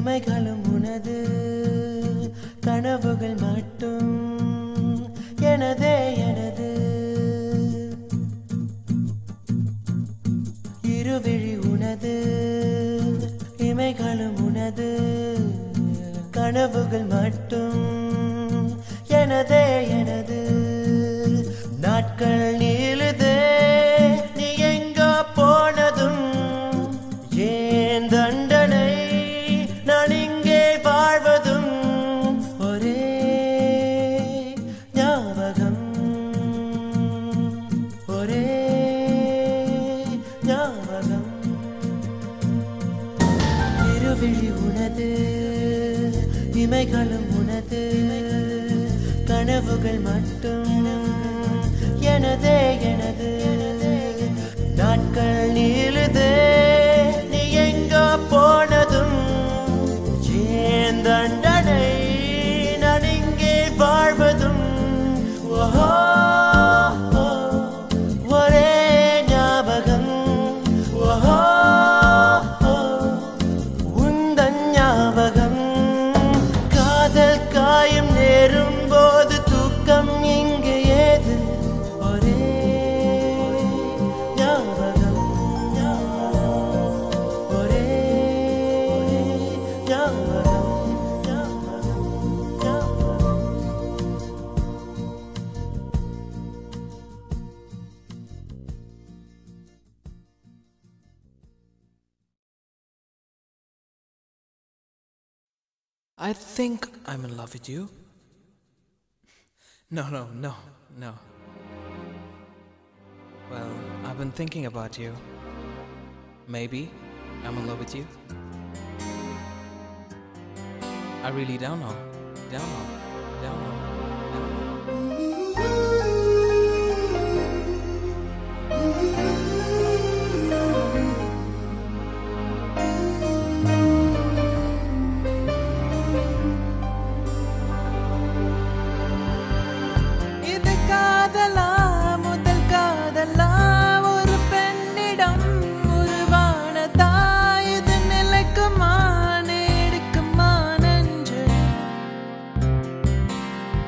இமைகளும் உனது கனவுகள் மட்டும் எனதே எனது இருவிழி உனது இமைகளும் உனது கனவுகள் மட்டும் எனதே எனது நாட்கள் நீளுதே நீ எங்கோ போனதும் ஏன் தண்டனை நான் இங்கே வாழ்வதும் ஒரே ஞாபகம் ஒரே ஞாபகம் இருவிழி உனது இமைகளும் உனது கனவுகள் மட்டும் எனதே எனது நாட்கள் நீளுதே நீ எங்கோ போனதும் ஏன் தண்டனை நான் இங்கே வாழ்வதும் ஓஹோ ஒரே ஞாபகம் ஓஹோ உந்தன் ஞாபகம் காதல் காயம் நேரும் போது தூக்கம் இங்கு ஏது ஒரே ஞாபகம் ஒரே ஞாபகம் ஞாபகம் ஞாபகம் I think I'm in love with you. No, no, no, no. Well, I've been thinking about you. Maybe I'm in love with you. I really don't know. Don't know. Don't know. Don't know. இது காதலா முதல் காதலா ஒரு பெண்ணிடம் உருவானதா இது நிலைக்குமா நீடிக்குமா நெஞ்சு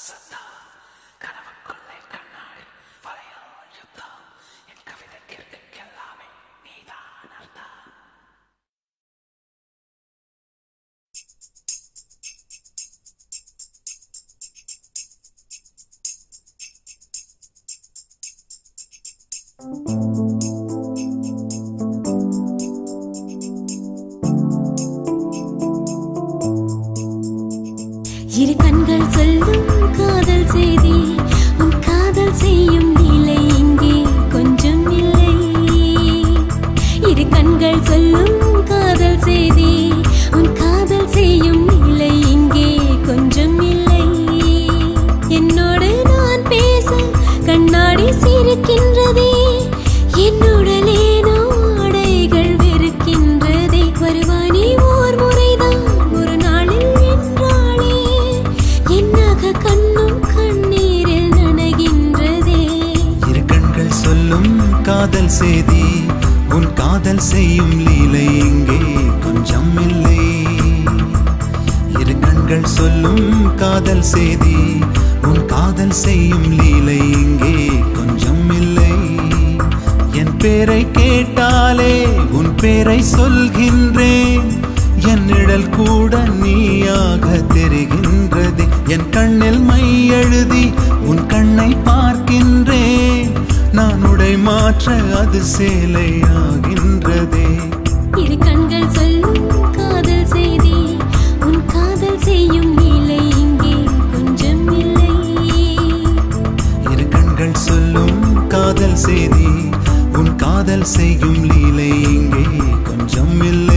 இரு கண்கள் சொல்லும் காதல் செய்தி உன் காதல் செய்யும் நிலை இங்கே கொஞ்சம் இல்லை இரு கண்கள் சொல்லும் காதல் செய்தி உன் காதல் செய்யும் நிலை இங்கே கொஞ்சம் இல்லை என்னோடு நான் பேச கண்ணாடி சிரிக்கின்றதே என்னுடலேனோ ஆடைகள் வெறுக்கின்றதே வருவானே ஓர் முறைதான் ஒரு நாளில் என்றாளே என்னாக கண்ணும் கண்ணீரில் நனைகின்றதே இரு கண்கள் சொல்லும் காதல் செய்தி உன் காதல் செய்யும் லீலை இங்கே கொஞ்சம் இல்லை இரு கண்கள் சொல்லும் காதல் செய்தி உன் காதல் செய்யும் லீலை இங்கே கொஞ்சம் இல்லை என் பேரை கேட்டாலே உன் பேரை சொல்கின்றேன் என் நிழல் கூட நீயாக தெரிகின்றது என் கண்ணில் மை எழுதி உன் கண்ணை பார்க்கின்றேன் நான் உடை மாற்ற அது சேலையாகின்றதே இரு கண்கள் சொல்லும் காதல் செய்தி உன் காதல் செய்யும் நிலை இங்கே கொஞ்சம் இல்லை இரு கண்கள் சொல்லும் காதல் செய்தி உன் காதல் செய்யும் லீலை இங்கே கொஞ்சம் இல்லை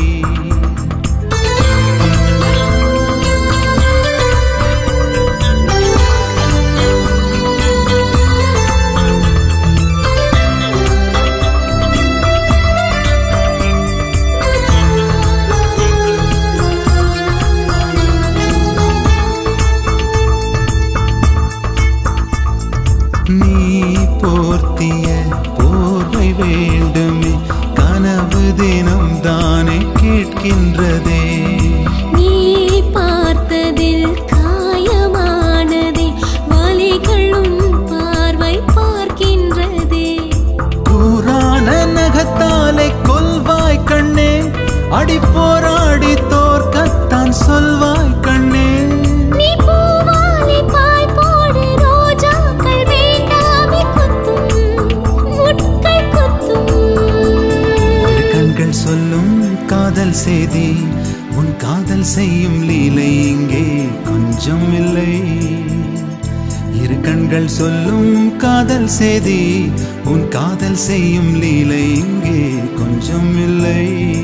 நீ போர்த்திய போர்வை வேண்டுமே கனவு தினம் தானே கேட்கின்றதே நீ பார்த்ததில் காயமானதே வலிகளும் பார்வை பார்க்கின்றதே கூரான நகத்தாலே கொல்வாய் கண்ணே அடி போராடி தோற்கத்தான் சொல்வாய் கண்ணே நீ பூவாலை பாய் போடு ரோஜாக்கள் வேண்டாமே குத்தும் முட்கள் குத்தும் இரு கண்கள் சொல்லும் காதல் செய்தி உன் காதல் செய்யும் லீலை இங்கே கொஞ்சம் இல்லை இரு கண்கள் சொல்லும் காதல் செய்தி உன் காதல் செய்யும் லீலை இங்கே கொஞ்சம் இல்லை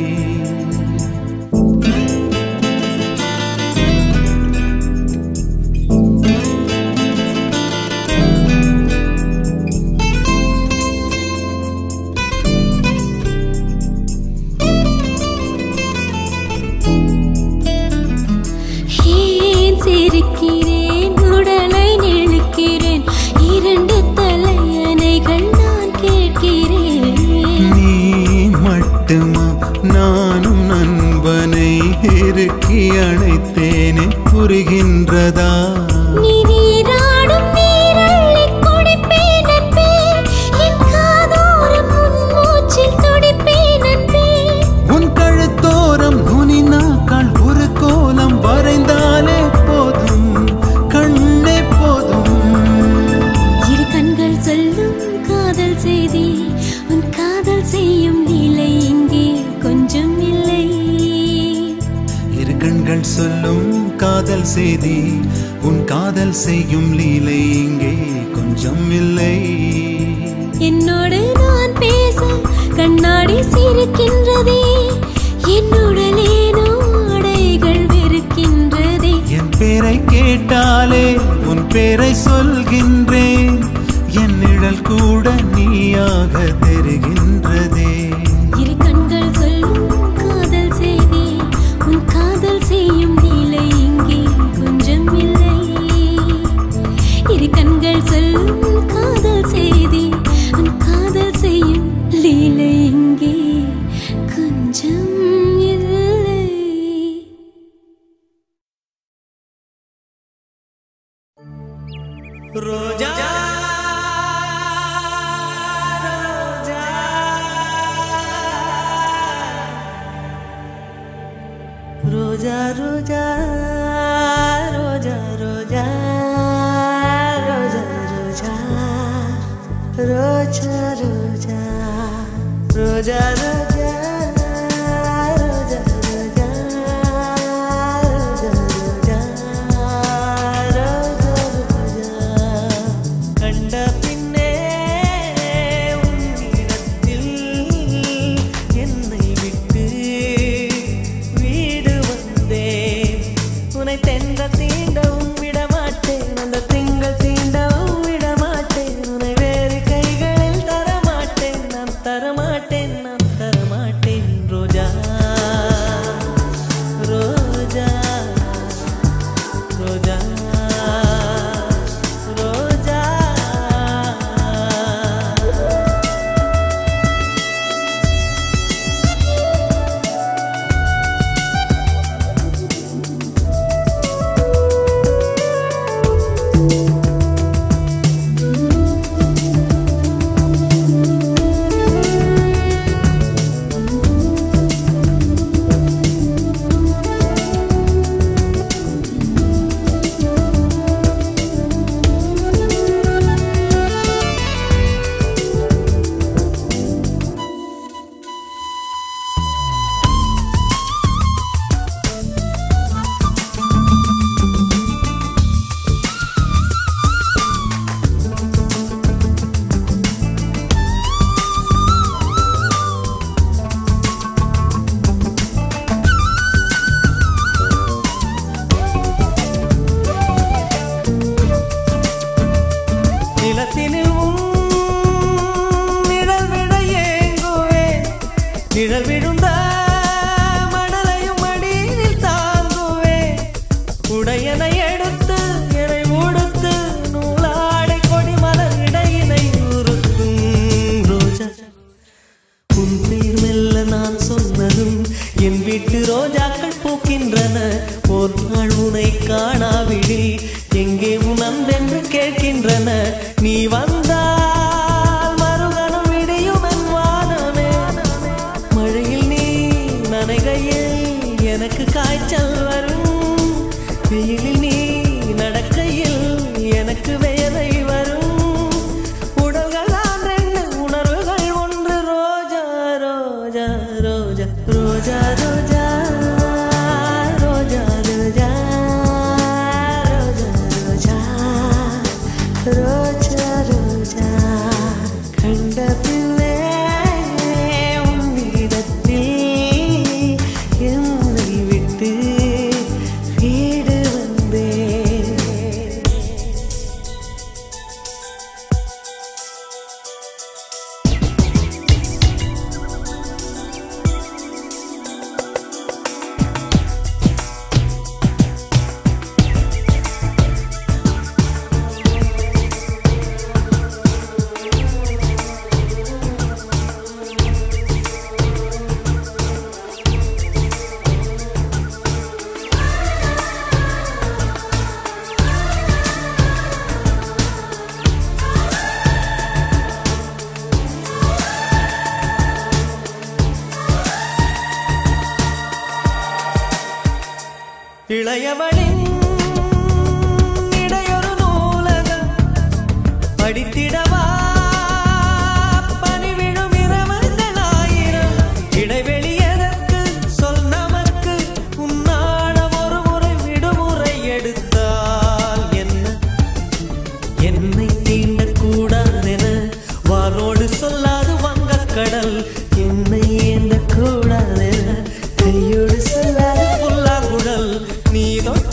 ஏன் சிரிக்கிறேன் உடலை நெழுக்கிறேன் இரண்டு தலையணைகள் நான் கேட்கிறேன் நீ மட்டுமா நானும் நண்பனை இறுக்கி அணைத்தேனே புரிகின்றதா நீ நீராடும் நீரள்ளிக் குடிப்பேன் அன்பே. என் காதோரம் உன் மூச்சில் துடிப்பேன் அன்பே. உன் கழுத்தோரம் நுனி நாக்கால் ஒரு கோலம் வரைந்தாலே போதும் கண்ணே போதும் இரு கண்கள் சொல்லும் காதல் செய்தி உன் காதல் செய்யும் நிலை இங்கே கொஞ்சம் இல்லை இரு கண்கள் சொல்லும் காதல் செய்தி உன் காதல் செய்யும் லீலை இங்கே கொஞ்சம் இல்லை என்னோடு நான் பேச கண்ணாடி சிரிக்கின்றதே என்னுடலேனோ ஆடைகள் வெறுக்கின்றதே என் பேரை கேட்டாலே உன் பேரை சொல்கின்றேன் என் நிழல் கூட நீயாக தெரிகின்றதே இரு கண்கள் சொல்லும் காதல் செய்தி உன் காதல் செய்யும் நிலை இங்கே கொஞ்சம் இல்லை இரு கண்கள் சொல்லும் காதல் செய்தி உன் காதல் செய்யும் லீலை இங்கே கொஞ்சம் இல்லை ரோஜா ரோஜா ரோஜா ரோஜா ரோஜா ரோஜா ரோஜா ரோஜா ரோஜா ரோஜா ரோஜா ரோஜா ரோஜா ரோஜா ரோஜா ரோஜா கண்ட பின்னே உன்னிடத்தில் என்னை விட்டு வீடு வந்தேன் உன்னை தென்ற தீண்டவும் விட மாட்டேன் அந்த திங்கள் தீண்டவும் விட மாட்டேன் உன்னை வேறு கைகளில் தரமாட்டேன் நான் தரமாட்டேன் நான் தரமாட்டேன் ரோஜா ரோஜா ரோஜா ரோஜா நிலத்தினில் உன் நிழல் விட ஏங்குவேன் நிழல் விழுந்த மணலையும் மடியில் தாங்குவேன் உடையனை எடுத்து என்னை உடுத்து நூலாடை கொடி மலர் இடையினை உறுத்தும் ரோஜா உன் பேர் மெல்ல நான் சொன்னதும் என் வீட்டு ரோஜாக்கள் பூக்கின்றன ஒரு நாள் உனை காணாவிடில் எங்கே உன் அன்பென்று கேட்கின்றன நீ வந்தால் மறுகணம் விடியும் என் வானமே மழையில் நீ நனைகையில் எனக்கு காய்ச்சல் வரும் வெயிலில் நீ நடக்கையில் எனக்கு வேலை வரும் உடல்கள் தான் ரெண்டு உணர்வுகள் ஒன்று ரோஜா ரோஜா ரோஜா ரோஜா ரோஜா ரோஜா ரோஜா ரோஜா ரோஜா ரோஜா ரோஜா கண்ட பிள்ளை உன்னிடத்தில் என்னை விட்டு வீடு வந்தேன் இளையவளின் இடையொரு நூலகம் படித்திடவா பனிவிழும் இரவுகள் ஆயிரம் இடைவெளி எதற்கு சொல் நமக்கு உன்னாடம் ஒரு முறை விடுமுறை எடுத்தால் என்ன என்னை தீண்டக்கூடாதென வானோடு சொல்லாது வங்கக்கடல் என்னை ஏந்த கூடாதென கையோடு சொல்லாது புல்லாங்குழல் நீ தொட்ட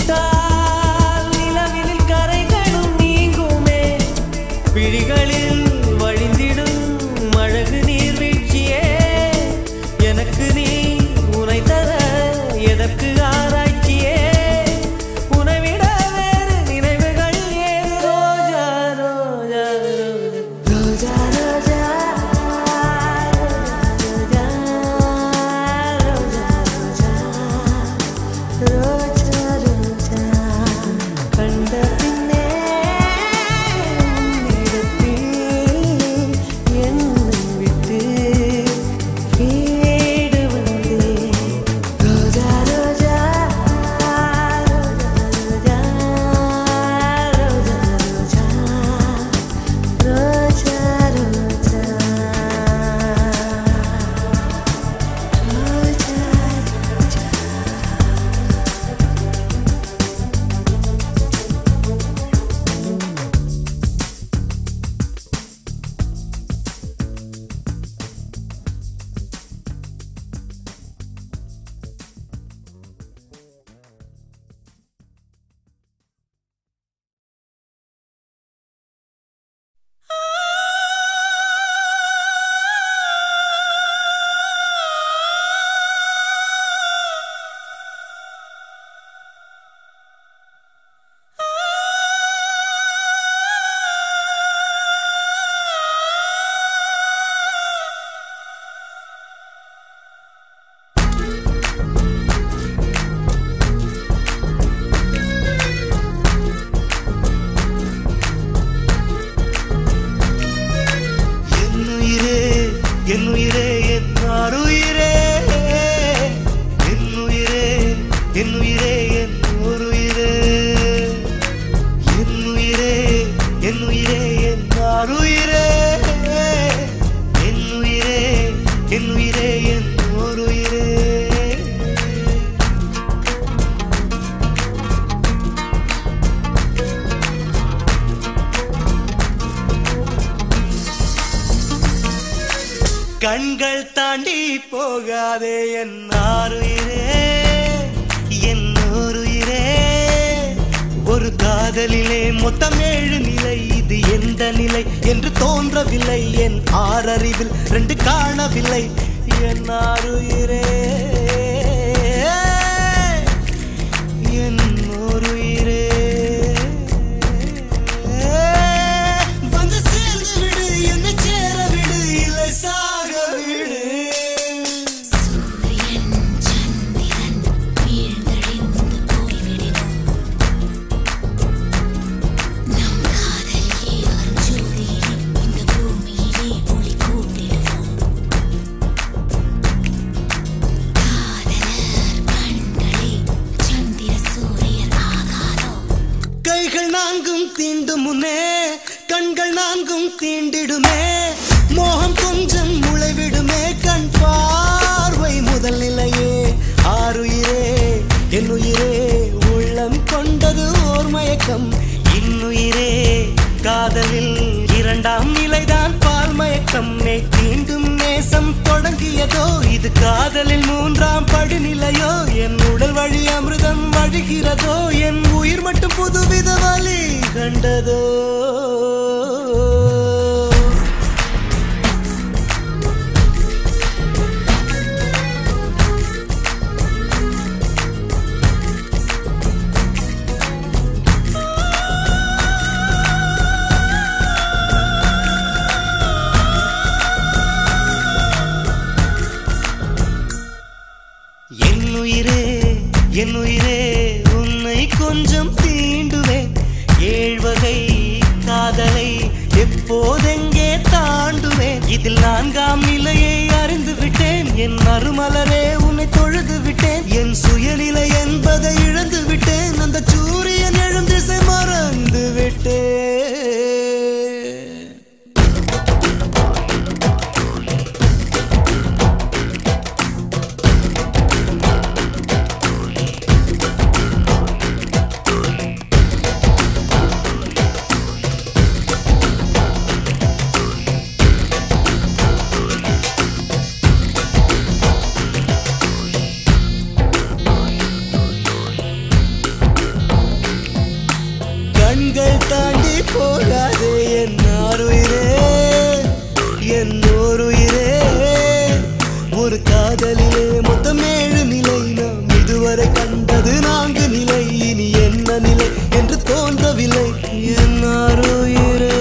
கண்கள் தாண்டி போகாதே என் ஆறுயிரே என் நூறுயிரே ஒரு காதலிலே மொத்தம் ஏழு நிலை இது எந்த நிலை என்று தோன்றவில்லை என் ஆறறிவில் ரெண்டு காணவில்லை என் ஆறுயிரே என் நூறுயிரே வந்து சேர்ந்து விடு என்னை சேர விடு இல்லை சாக விடு சூரியன் சந்திரன் வீழ்ந்தடிந்து போய்விடினும் நம் காதலிலே அருஞ்சோதியிலே இந்த பூமியிலே ஒளி கூட்டிடுவோம் காதலர் கண்களே சந்திர சூரியன் ஆகாதோ கைகள் நான்கும் தீண்டும் முன்னே கண்கள் நான்கும் தீண்டிடுமே மோகம் கொஞ்சம் முளைவிடுமே கண் பார்வை முதல் நிலையே ஆறுயிரே என்னுயிரே உள்ளம் கொண்டது ஓர் மயக்கம் இன்னுயிரே காதலில் இரண்டாம் நிலைதான் பால் மயக்கம் மே தீண்டும் நேசம் தொடங்கியதோ இது காதலில் மூன்றாம் படிநிலையோ என் உடல் வழி அமிர்தம் வழிகிறதோ என் உயிர் மட்டும் புதுவித வழி கண்டதோ என் உயிரே என் உயிரே உன்னை கொஞ்சம் தீண்டுவேன் ஏழ்வகை காதலை எப்போதெங்கே தாண்டுவேன் இதில் நான்காம் நிலையை அறிந்து விட்டேன் என் மறுமலரே உன்னை தொழுது விட்டேன் என் சுயநிலை என்பதை இழந்து விட்டேன் அந்த சூரியன் எழும் திசை மறந்து விட்டேன் கண்கள் தாண்டி போகாதே என் ஆறுயிரே என் ஓருயிரே ஒரு காதலிலே மொத்தம் ஏழு நிலை நாம் இதுவரை கண்டது நான்கு நிலை இனி என்ன நிலை என்று தோன்றவில்லை என் ஆறுயிரே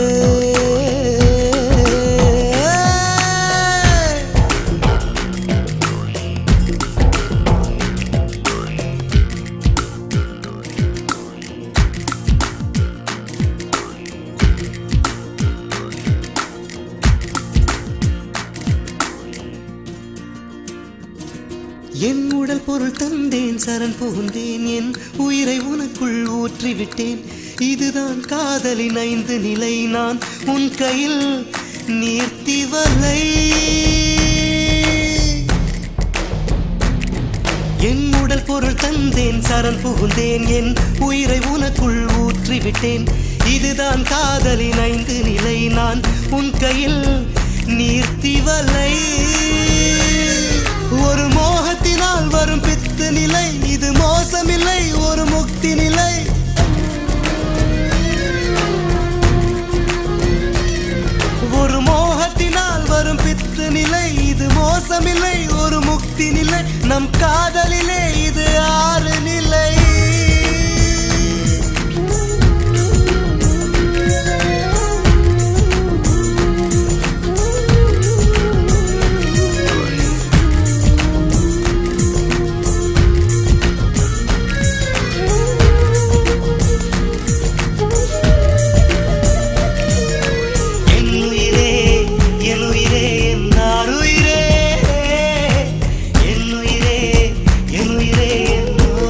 என் உடல் பொருள் தந்தேன் சரண் புகுந்தேன் என் உயிரை உனக்குள் ஊற்றிவிட்டேன் இதுதான் காதலின் ஐந்து நிலை நான் உன் கையில் நீர்த்தி வலை என் உடல் பொருள் தந்தேன் சரண் புகுந்தேன் என் உயிரை உனக்குள் ஊற்றிவிட்டேன் இதுதான் காதலின் ஐந்து நிலை நான் உன் கையில் நீர்த்தி வலை ஒரு மோகத்தினால் வரும் பித்து நிலை இது மோசமில்லை ஒரு முக்தி நிலை ஒரு மோகத்தினால் வரும் பித்து நிலை இது மோசமில்லை ஒரு முக்தி நிலை நம் காதலிலே இது ஆறு நிலை என் உயிரே என் உயிரே என் ஆறுயிரே என் உயிரே என் உயிரே என்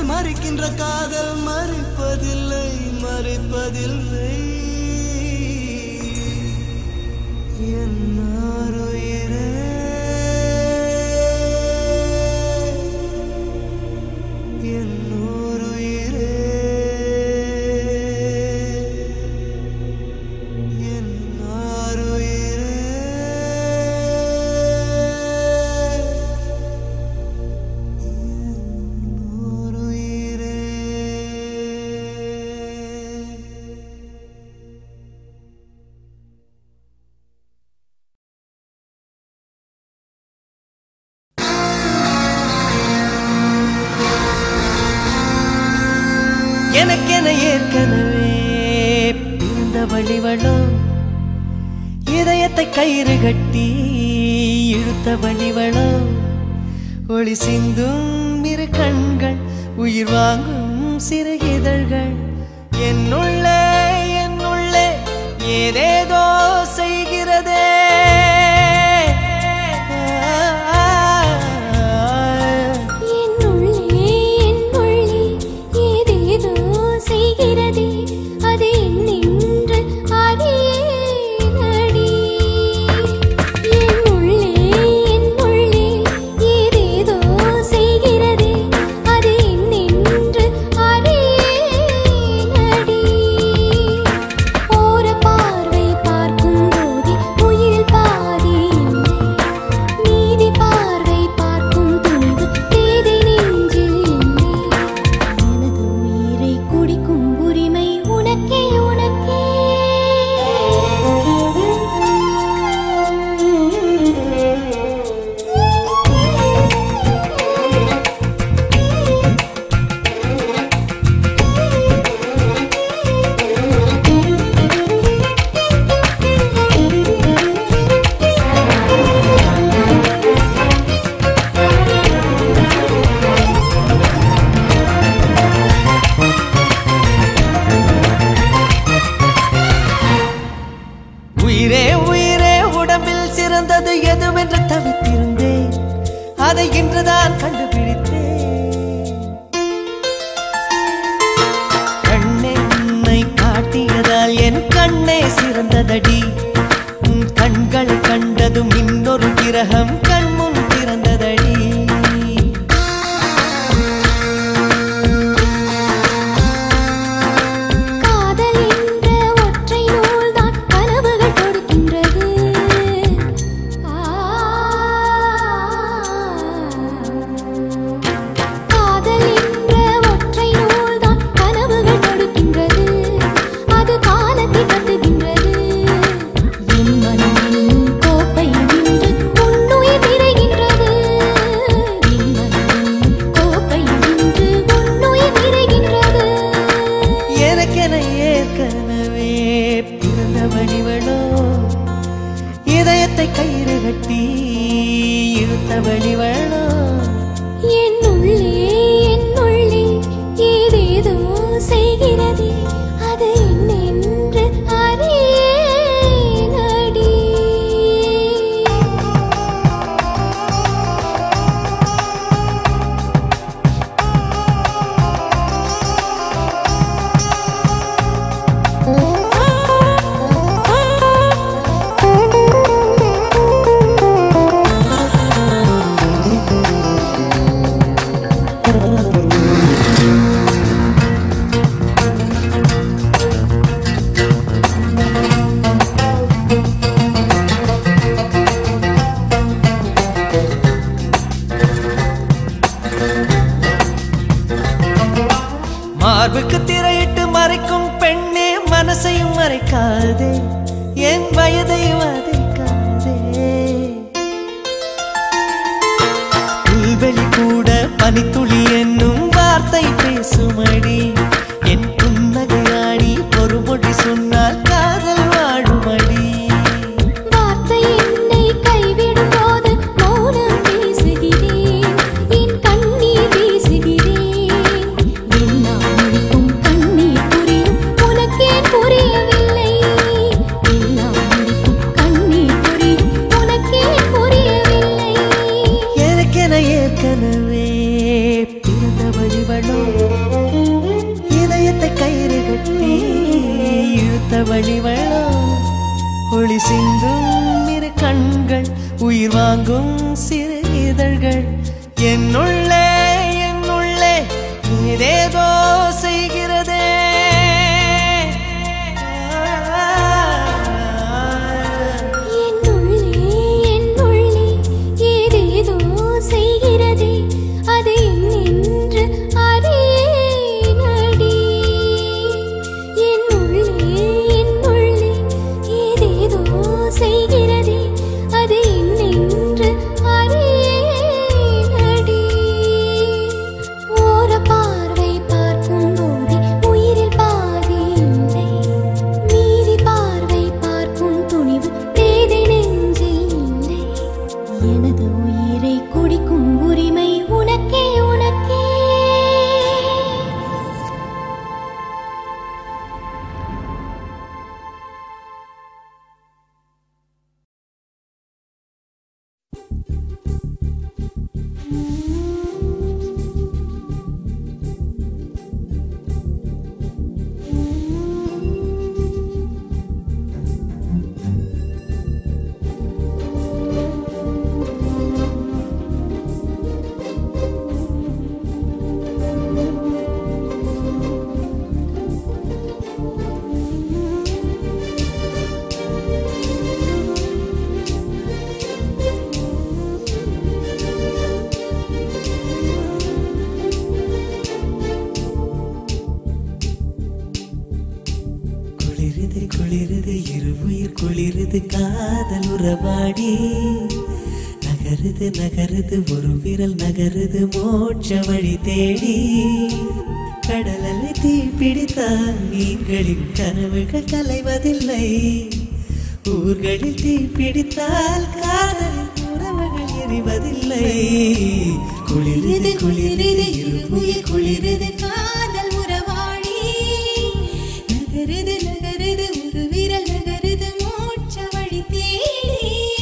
கண்கள் மறைக்கின்ற காதல் மறைப்பதில்லை மறைப்பதில்லை என்னாருயிரே என்னோருயிரே என்னாருயிரே எனக்கென ஏற்கனவே பிறந்த வழிவளோ இதயத்தை கயிறு கட்டி இழுத்த வழிவளோ ஒளி சிந்தும் இரு கண்கள் உயிர் வாங்கும் சிறு இதழ்கள் என்னுள்ளே என்னுள்ளே ஏதேதோ செய்கிறதே என்னுள்ளே என்னுள்ளே ஏதேதோ செய்கிறதே அது என்னென்று அறியேனடி என்னுள்ளே என்னுள்ளே ஏதேதோ செய்கிறதே அது என்னென்று அறியேனடி ஓர பார்வை பார்க்கும் போதே உயிரில் பாதி இல்லை நீதி பார்வை பார்க்கும் துணிவு பேதை நெஞ்சில் இல்லை எனது உயிரை குடிக்கும் உரிமை உனக்கே உனக்கே உயிரே உயிரே உடம்பில் சிறந்தது எதுவென்று தவித்திருந்தேன் அதை இன்றுதான் கண்டுபிடித்தேன் கண்ணென்னை காட்டியதால் என் கண்ணே சிறந்ததடி உன் கண்களை கண்டதும் இன்னொரு கிரகம் கண்முன் பிறந்ததடி காதல் என்ற ஒற்றை நூல்தான் கனவுகள் கொடுக்கின்றது காதல் என்ற ஒற்றை நூல்தான் கனவுகள் கொடுக்கின்றது அது காலத்தை கட்டுகின்றது என் மனம் என்னும் கோப்பை நின்று உன்னுயிர் நிறைகின்றது என் மனம் என்னும் கோப்பை நின்று உன்னுயிர் நிறைகின்றது எனக்கென ஏற்கனவே பிறந்த வழிவளோ இதயத்தை கயிறு கட்டி இழுத்த வழிவளோ என்னுள்ளே என்னுள்ளே ஏதேதோ செய்கிறதே அது என்னென்று அறியேனடி மார்புக்கு திரையிட்டு மறைக்கும் பெண்ணே மனசையும் மறைக்காதே என் வயதை வதைக்காதே புல்வெளி கூட பனித்துளி என்னும் வார்த்தை பேசுமடி என் புன்னகையாடி ஒரு மொழி சொன்னால் காதல் வாழுமடி வார்த்தை என்னை கைவிடும் போது மௌனம் பேசுகிறேன் என் கண்ணீர் வீசுகிறேன் எல்லாம் முடிக்கும் கண்ணீர் புரியும் உனக்கே புரியவில்லை எல்லாம் முடிக்கும் கண்ணீர் புரியும் உனக்கே புரியவில்லை எனக்கென ஏற்கனவே துளி சிந்தும் இரு கண்கள் உயிர் வாங்கும் சிறு இதழ்கள் என்னுள்ளே என்னுள்ளே ஏதேதோ செய்கிறதே என்னுள்ளே என்னுள்ளே ஏதேதோ செய்கிறதே அது என்னென்று அறியேனடி என்னுள்ளே என்னுள்ளே ஏதேதோ செய்கிறதே அது என்னென்று அறியேனடி ஓர பார்வை பார்க்கும் போதே உயிரில் பாதி இல்லை மீதி பார்வை பார்க்கும் துணிவு தேதை நெஞ்சில் இல்லை எனது உயிரை குடிக்கும் உரிமை உனக்கே உனக்கே குளிருது குளிருது இருவுயிர் குளிருது காதல் உறவாடி நகருது நகருது ஒரு விரல் நகருது மோட்ச வழி தேடி கடலலை தீ பிடித்தால் மீன்களின் கனவுகள் கலைவதில்லை ஊர்களில் தீ பிடித்தால் காதலின் உறவுகள் எரிவதில்லை குளிருது குளிருது இருவுயிர் குளிருது காதல் உறவாடி நகருது நகருது ஒரு விரல் நகருது மோட்ச வழி தேடி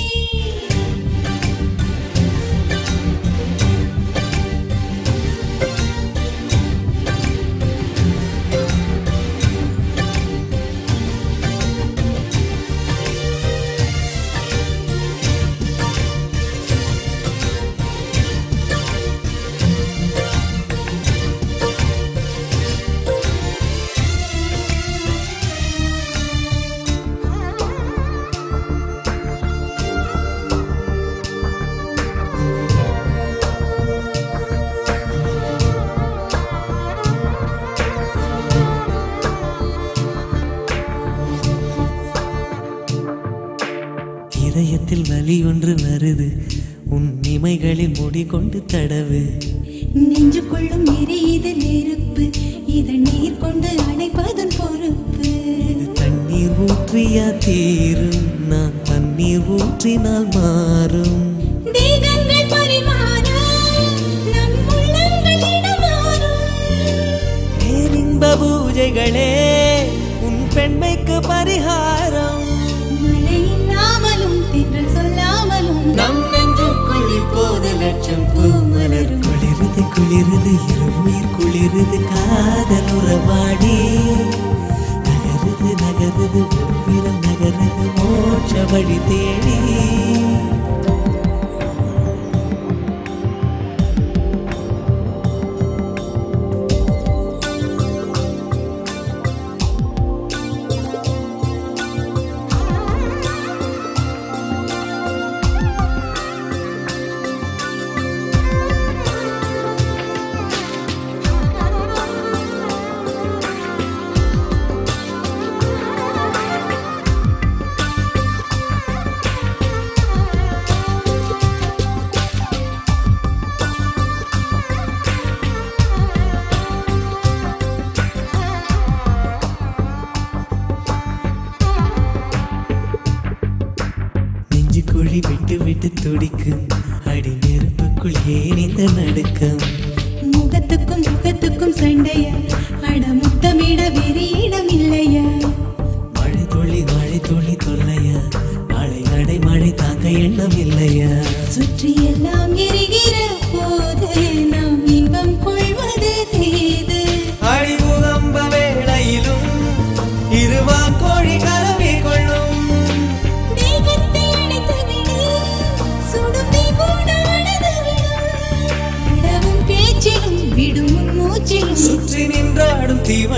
இதயத்தில் வலி ஒன்று வருது உன் இமைகளில் முடி கொண்டு தடவு நெஞ்சுக்குள்ளும் எரியுது நெருப்பு இதை நீர் கொண்டு அணைப்பதன் பொறுப்பு இது தண்ணீர் ஊற்றியா தீரும் நான் தண்ணீர் ஊற்றினால் மாறும் தேகங்கள் பரிமாற நம் உள்ளங்கள் இடமாறும் பேரின்ப பூஜைகளே உன் பெண்மைக்கு பரிகாரம் மழை இல்லாமலும் தென்றல் சொல்லாமலும் நம் நெஞ்சுக்குள் இப்போது லட்சம் பூ மலரும் குளிருது குளிருது இருவுயிர் குளிருது காதல் உறவாடி நகருது நகருது ஒரு விரல் நகருது மோட்ச வழி தேடி நெஞ்சு குழி விட்டு விட்டு துடிக்கும் அடி நெருப்புக்குள் ஏன் இந்த நடுக்கம் முகத்துக்கும் முகத்துக்கும் சண்டையா அட முத்தமிட வேறு இடம் இல்லையா மழை துளி மழை துளி தொல்லையா மழை அடை மழை தாங்க எண்ணம் இல்லையா சுற்றி எல்லாம் எரிகிற போது நாம் இன்பம் கொள்வது தேது அடிமுகம்ப வேளையிலும் இருவான் கோழி கலவி கொள்ளும்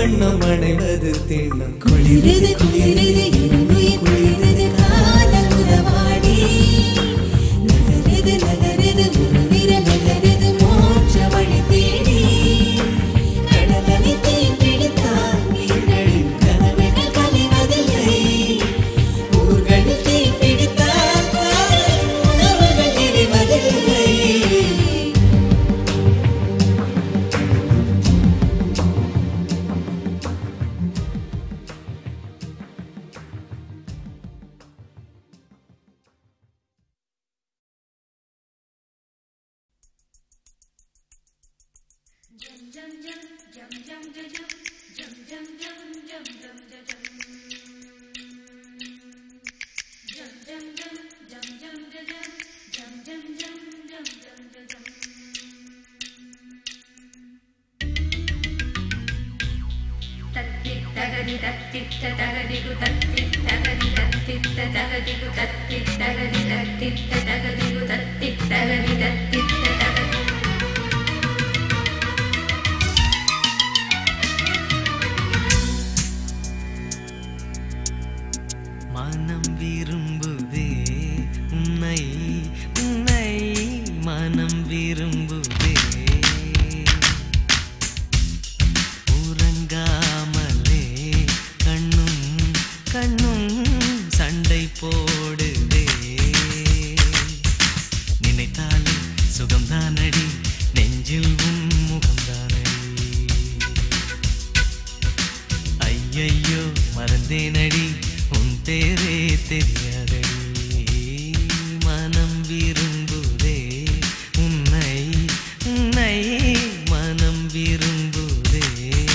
வண்ணம் அடைவது திண்ணம் குளிரது குளிரது என் உயிர் குளிரது காதல் உறவாடி நகரது நகரது உன்னிற நகரது மோட்ச வழி தேடி கடலனை தீ பிடித்தால் மீன்களின் கனவுகள் கலைவதில்லை ஊர்களில் தீ பிடித்தால் காதல் உணவுகள் எரிவதில்லை தகதி தத்தித்த தகதிகு தத்தித் தகதி தத்தித்த தகதிகு தத்தித் தகதி தத்தித்த தகதிகு தத்தித் தகதி தத்தித்த தகதி மனம் விரும்புதே உன்னை உன்னை மனம் விரும்புதே உறங்காமலே கண்ணும் கண்ணும் சண்டை போடுதே நினைத்தாலே சுகம்தானடி நெஞ்சில் உன் முகம்தானடி ஐயையோ மறந்தேனடி உன் பேரே தெரியாதடி மனம் விரும்புதே உன்னை உன்னை மனம் விரும்புதே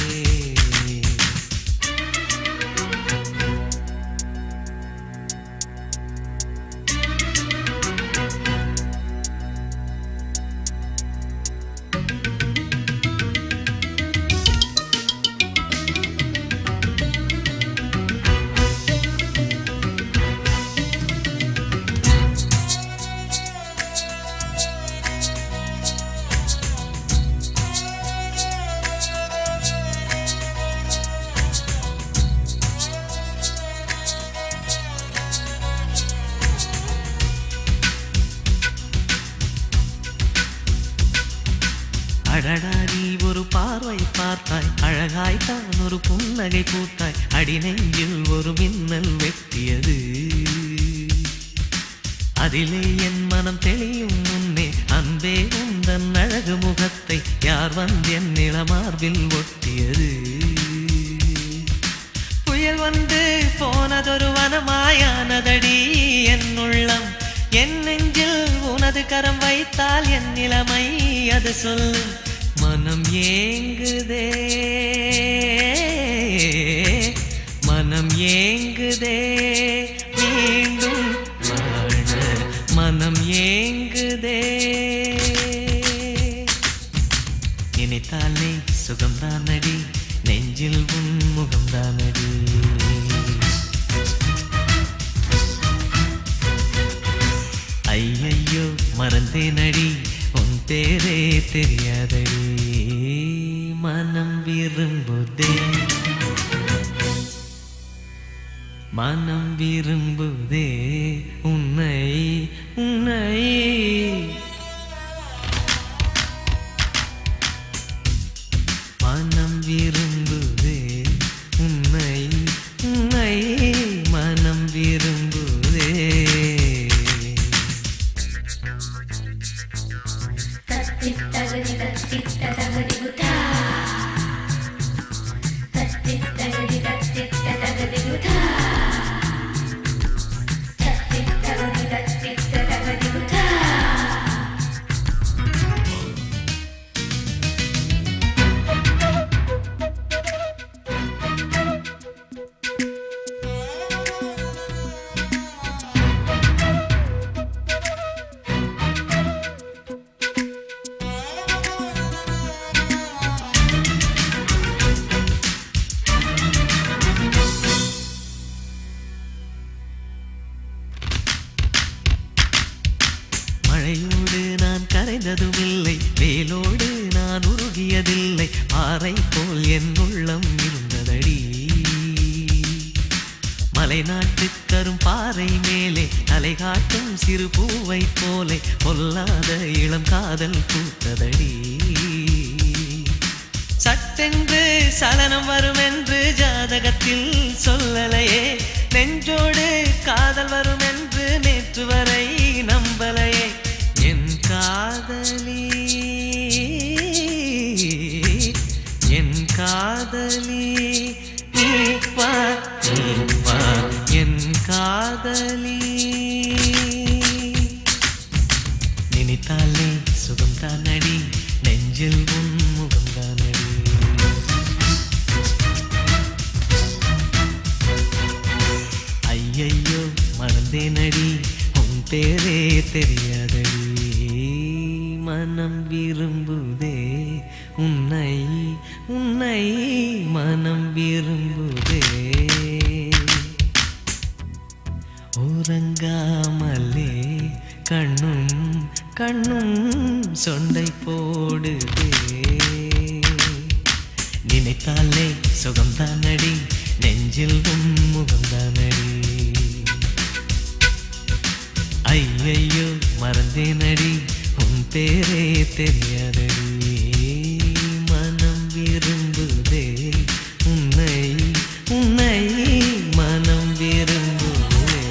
அடடா நீ ஒரு பார்வை பார்த்தாய் அழகாய் தான் ஒரு புன்னகை பூத்தாய் அடி நெஞ்சில் ஒரு மின்னல் வெட்டியது அதிலே என் மனம் தெளியும் முன்னே அன்பே உந்தன் அழகு முகத்தை யார் வந்து என் நிலமார்பில் ஒட்டியது புயல் வந்து போனதொரு வனமாயானதடி என் உள்ளம் என் நெஞ்சில் உனது கரம் வைத்தால் என் நிலைமை அது சொல்லு மனம் ஏங்குதே மனம் ஏங்குதே மீண்டும் வாழ மனம் ஏங்குதே நினைத்தாலே சுகம்தானடி நெஞ்சில் உன் முகம்தானடி ஐயையோ மறந்தேனடி உன் பேரே தெரியாதடி மனம் விரும்புதே மனம் விரும்புதே உன்னை உன்னை மனம் விரும்புதே உன்னை உன்னை மனம் விரும்புதே தத்தித் தகதி தத்தித்த தகதிகு தா தத்தித் தகதி தத்தித்த தகதிகு தா தத்தித் தகதி தத்தித்த தகதிகு தா மழையோடு நான் கரைந்ததும் இல்லை வேலோடு நான் உருகியதில்லை பாறை போல் என் உள்ளம் இருந்தது மலைநாட்டு கரும் பாறை மேலே அலை காட்டும் சிறு பூவை போலே பொல்லாத இளம் காதல் பூத்ததடி சட்டென்று சலனம் வரும் என்று ஜாதகத்தில் சொல்லலையே நெஞ்சோடு காதல் வரும் என்று நேற்று வரை நம்பலையே என் காதலி என் காதலி நீ வா நீ வா என் காதலி நினைத்தாலே சுகம்தான் அடி நெஞ்சில் உன் முகம்தான் அடி ஐயையோ மறந்தேனடி உன் பேரே தெரியாதடி மனம் விரும்புதே உன்னை உன்னை மனம் விரும்புதே உறங்காமலே கண்ணும் கண்ணும் சொண்டை போடுதே நினைத்தாலே சுகம்தானடி நெஞ்சில் உன் முகம்தானடி ஐயையோ மறந்தேனடி உன் பேரே தெரியாதடி மனம் விரும்புதே உன்னை உன்னை மனம் விரும்புதே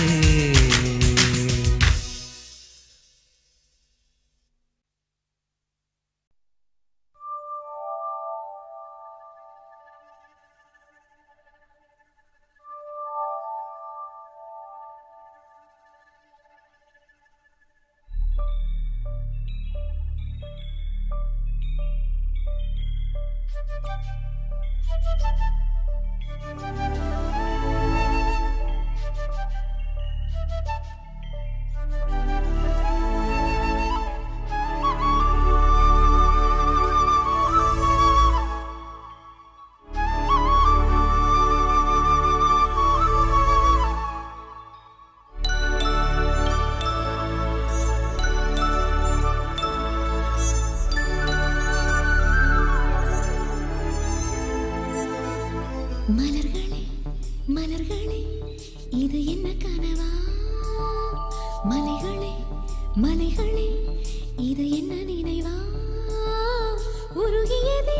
மலர்களே மலர்களே இது என்ன கனவா மலைகளே மலைகளே இது என்ன நினைவா உருகியதே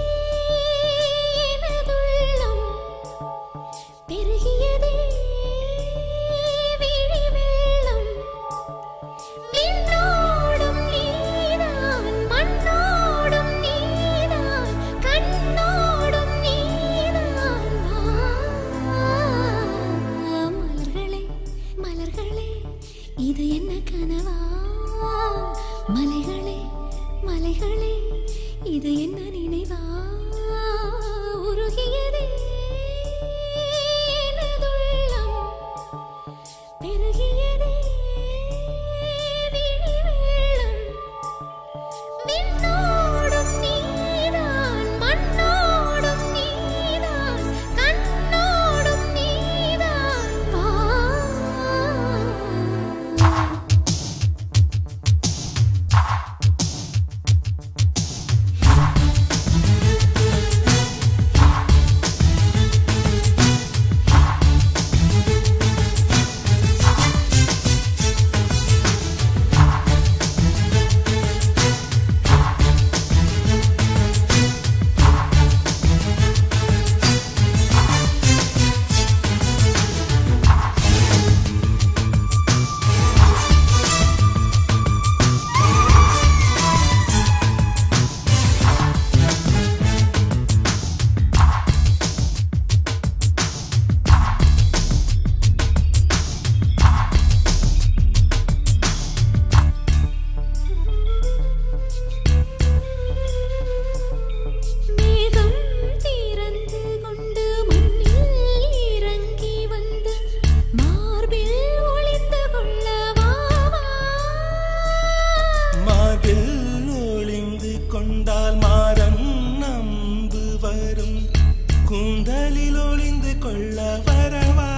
எனதுள்ளம் பெருகியதே விழி வெள்ளம் விண்ணோடும் நீதான் மண்ணோடும் நீதான் கண்ணோடும் நீதான் மலர்களே மலர்களே இது என்ன கனவா மலைகளே மலைகளே இது என்ன நினைவா உருகியதே எனதுள்ளம் பெருகியதே விழி வெள்ளம் விண்ணோடும் நீதான் மண்ணோடும் நீதான் கண்ணோடும் நீதான் வா மேகம் திறந்து கொண்டு மண்ணில் இறங்கி வந்து மார்பில் ஒளிந்து கொள்ள வா வா. மார்பில் ஒளிந்து கொண்டால் மாறன் நம்பு வரும் கூந்தலில் ஒளிந்து கொள்ள வரவா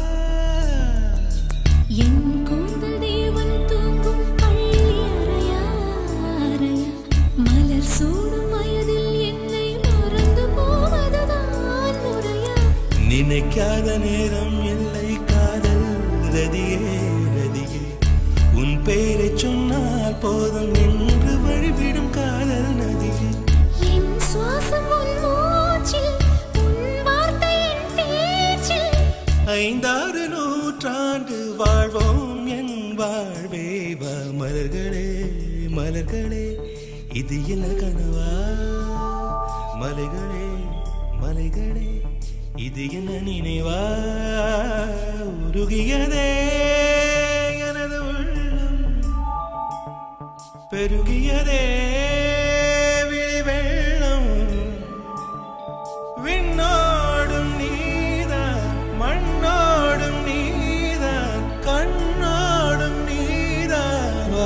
என் கூந்தல் தேவன் தூங்கும் பள்ளி அறையா அறையா மலர் சூடும் வயதில் என்னை மறந்து போவதுதான் முறையா நினைக்காத நேரம் இல்லை காதல் ரதியே ரதியே உன் பெயரை சொன்னால் போதும் நின்று வழிவிடும் காதல் நதியே என் சுவாசம் உன் மூச்சில் உன் வார்த்தை என் பேச்சில் ஐந்தாறு நூற்றாண்டு வாழ்வோம் என் வாழ்வே வா மலர்களே மலர்களே இது என்ன கனவா மலைகளே மலைகளே இது என்ன நினைவா உருகியதே எனது உள்ளம் பெருகியதே விழி வெள்ளம் விண்ணோடும் நீதான் மண்ணோடும் நீதான் கண்ணோடும் நீதான் வா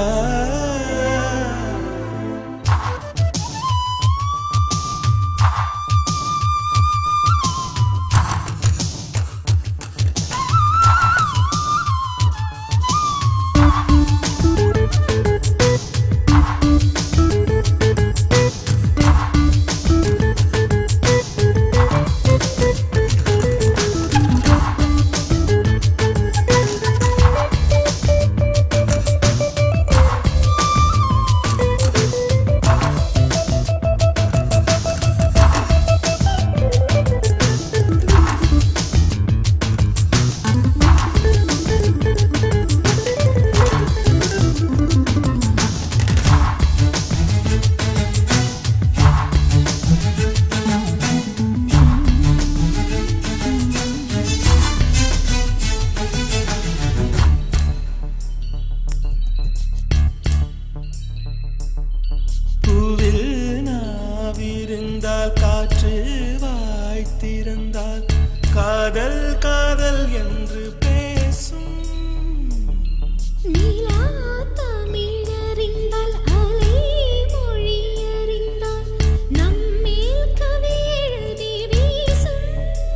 பூவில் நாவிருந்தால் காற்று வாய்த்திருந்தால் காதல் காதல் என்று பேசும் நீலா தமிழறிந்தால் அலை மொழி அறிந்தால் நம்மேல் கவி எழுதி வீசும்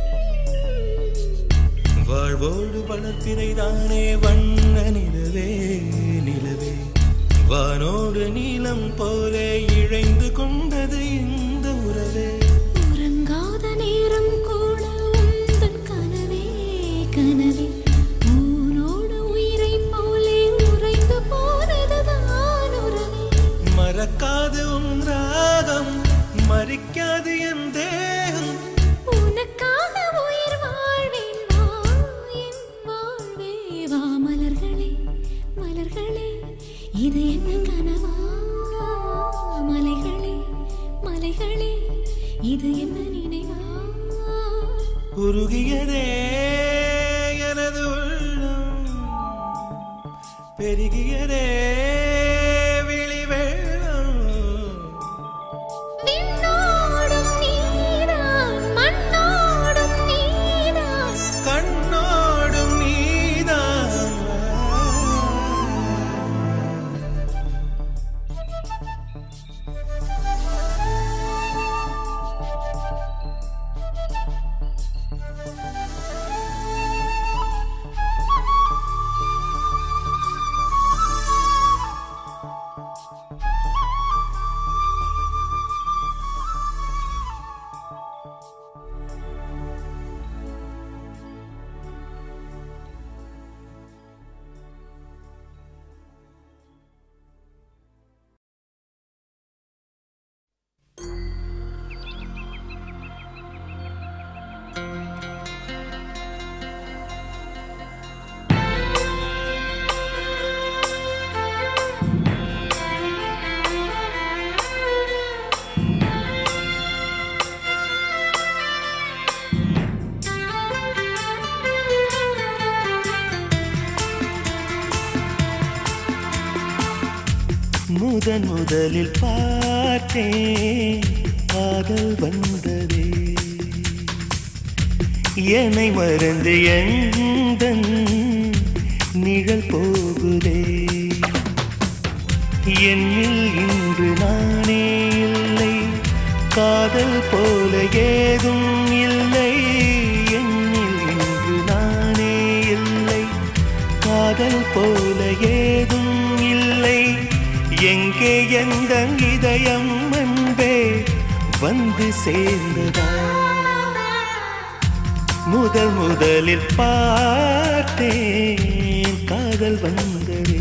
வாழ்வோடு வளர்த்திரைதானே வண்ண நிலவே நிலவே வானோடு நீலம் போலே இழைந்து கொண்டது இந்த உறவே உறங்காத நேரம் கூட உந்தன் கனவே கனவே ஊனோடு உயிரை போலே உறைந்து போனதுதான் உறவே மறக்காது உன் ராகம் மறிக்காது என் தேகம் உனக்காக உயிர் வாழ்வேன் வா என் வாழ்வே வா மலர்களே மலர்களே இது என்ன கனவா மலைகளே மலைகளே இது என்ன நினைவா உருகியதே எனது உள்ளம் பெருகியதே விழி வெள்ளம் விண்ணோடும் நீதான் மண்ணோடும் நீதான் கண்ணோடும் நீதான் முதன் முதலில் பார்த்தேன் காதல் வந்ததே என்னை மறந்து எந்தன் நிழல் போகுதே என்னில் இன்று நானே இல்லை காதல் போல ஏதும் இல்லை என்னில் இன்று நானே இல்லை காதல் போல ஏதும் இல்லை எங்கே எந்த இதயம் அன்பே வந்து சேர்ந்ததா முதல் முதலில் பார்த்தேன் காதல் வந்ததே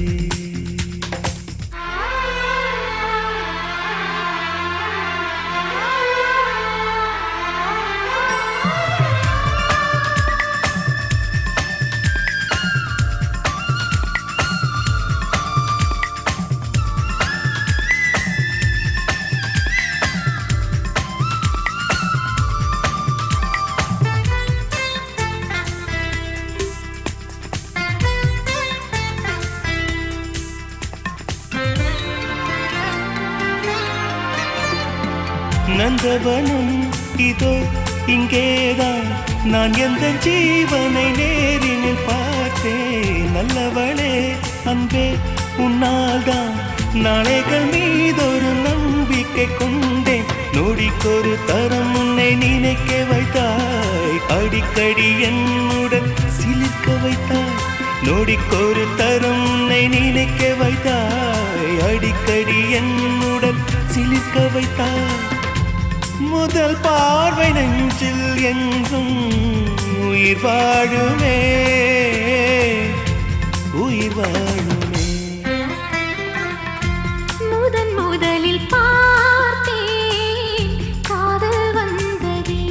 நந்தவனம் இதோ இங்கேதான் நான் எந்த ஜீவனை நேரினில் பார்த்தேன் நல்லவளே அன்பே உன்னால்தான் நாளைகள் மீதொரு நம்பிக்கை கொண்டேன் நொடிக்கொரு தரம் உன்னை நினைக்க வைத்தாய் அடிக்கடி என்னுடன் சிலிர்க்க வைத்தாய் நொடிக்கொரு தரம் உன்னை நினைக்க வைத்தாய் அடிக்கடி என்னுடன் சிலிர்க்க வைத்தாய் முதல் பார்வை நெஞ்சில் என்றும் உயிர் வாழுமே உயிர் வாழுமே முதன் முதலில் பார்த்தேன் காதல் வந்ததே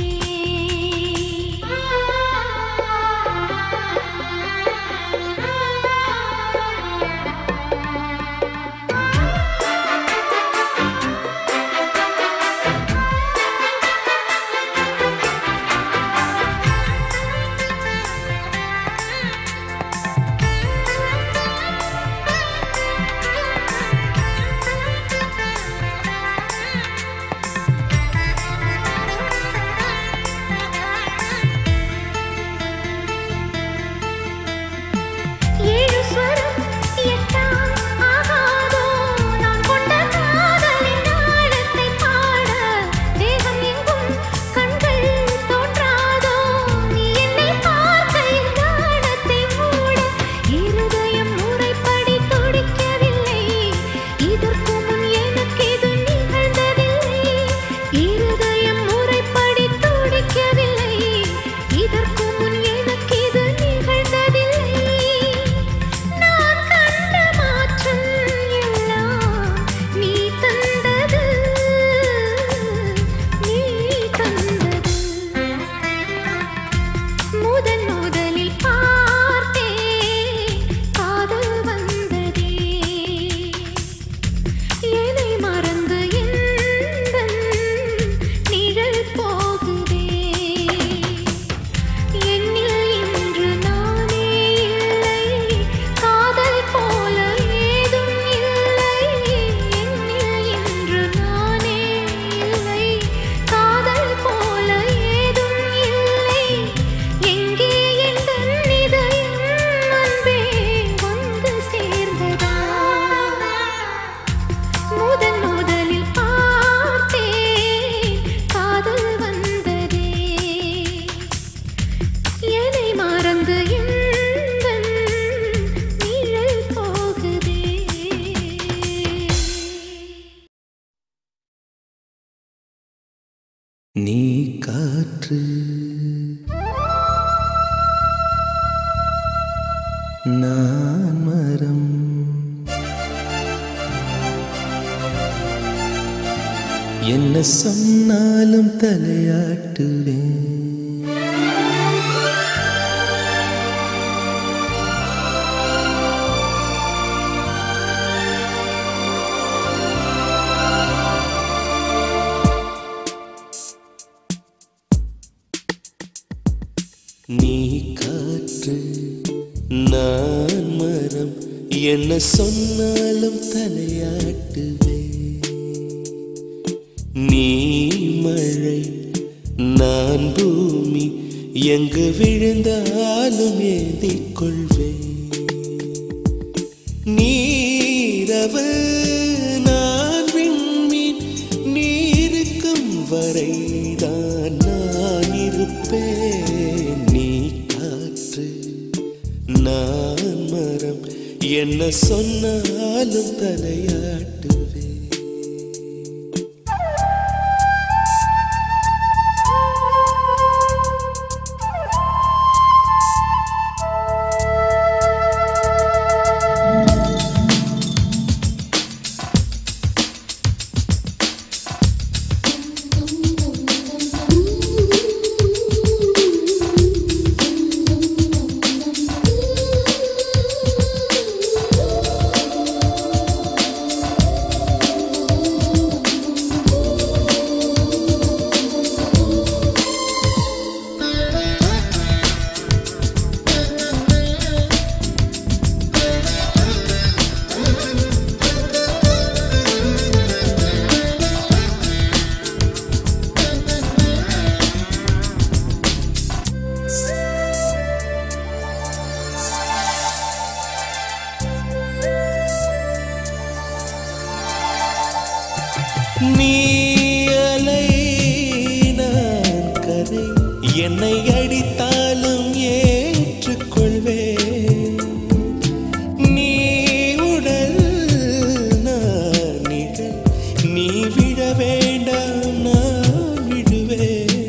ஏழு ஸ்வரம் எட்டாம் ஆகாதோ நான் கொண்ட காதலின் ஆழத்தை பாட தேகம் எங்கும் கண்கள் தோன்றாதோ நீ என்னை பார்க்க என் காலத்தை மூட இருதயம் முறைப்படி துடிக்கவில்லை இதற்கு முன் எனக்கு இது நிகழ்ந்ததில்லை இருதயம் முறைப்படி துடிக்கவில்லை இதற்கு முன் எனக்கு இது நிகழ்ந்ததில்லை நான் கண்ட மாற்றம் எல்லாம் நீ தந்தது நீ தந்தது முதன் முதலில் பார்த்தேன் காதல் வந்ததே என்னை மறந்து எந்தன் நிழல் போகுதே என்னில் இன்று நானே இல்லை காதல் போல ஏதும் இல்லை என்னில் இன்று நானே இல்லை காதல் போல ஏதும் இல்லை எங்கே எந்தன் இதயம் அன்பே வந்து சேர்ந்ததா முதன் முதலில் பார்த்தேன் காதல் வந்ததே என்னை மறந்து எந்தன் நிழல் போகுதே நீ காற்று நான் மரம் என்ன சொன்னாலும் தலையாட்டுவேன் நீ காற்று நான் மரம் என்ன சொன்னாலும் தலையாட்டுவே நீ மழை நான் பூமி எங்கு விழுந்தாலும் ஏந்திக் கொள்வேன் நீரவு நான் விண்மீன் நீருக்கும் வரைதான் நான் இருப்பேன் நீ காற்று நான் மரம் என்ன சொன்னாலும் தலையாட்டுவேன் ஆ எல்லாம் நான் விடுவேன்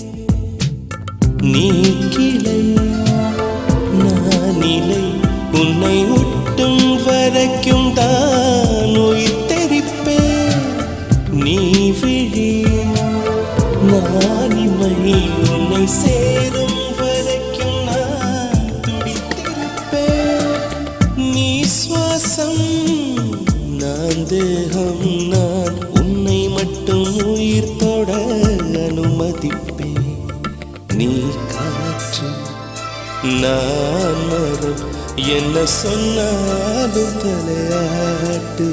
நீ கிளை நான் இலை உன்னை ஒட்டும் வரைக்கும் தான் உயிர் தெரிப்பேன் நீ விழி நான் இமை உன்னை சேரும் வரைக்கும் நான் துடித்திருப்பேன் நீ சுவாசம் நான் தேகம் நான் உன்னை மட்டும் உயிர் தொட அனுமதிப்பேன் நீ காற்று நான் மரம் என்ன சொன்னாலும் தலையாட்டு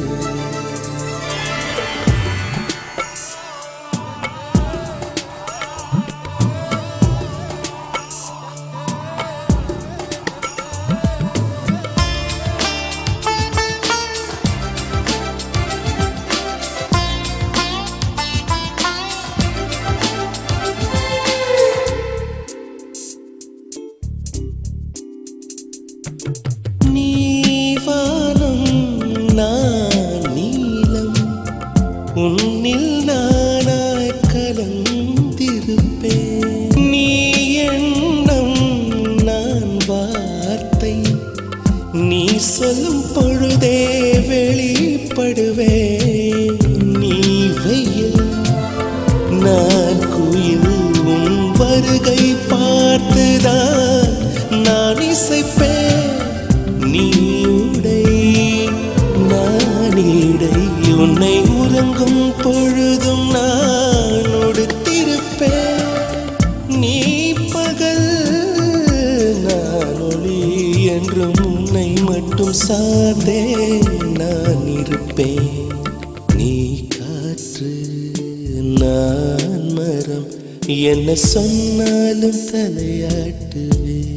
நீ வானம் நான் நீலம் உன்னில் நானாய் கலந்திருப்பேன் நீ எண்ணம் நான் வார்த்தை நீ சொல்லும் பொழுதே வெளிப்படுவேன் நீ வெயில் நான் குயில் உன் வருகை பார்த்துதான் நான் இசைப்பேன் நீ உடை நான் இடை உன்னை உறங்கும் பொழுதும் நான் உடுத்திருப்பேன் நீ பகல் நான் ஒளி என்றும் உன்னை மட்டும் சார்ந்தே நான் இருப்பேன் நீ காற்று நான் மரம் என்ன சொன்னாலும் தலையாட்டுவேன்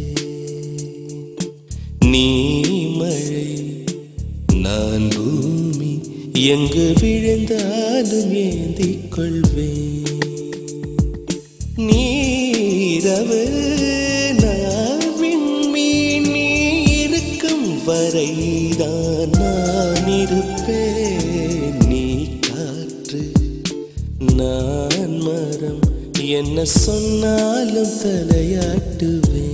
நீ மழை நான் பூமி எங்கு விழுந்தாலும் ஏந்திக் கொள்வேன் நீரவு நான் விண்மீன் நீ இருக்கும் வரைதான் நான் இருப்பேன் நீ காற்று நான் மரம் என்ன சொன்னாலும் தலையாட்டுவேன்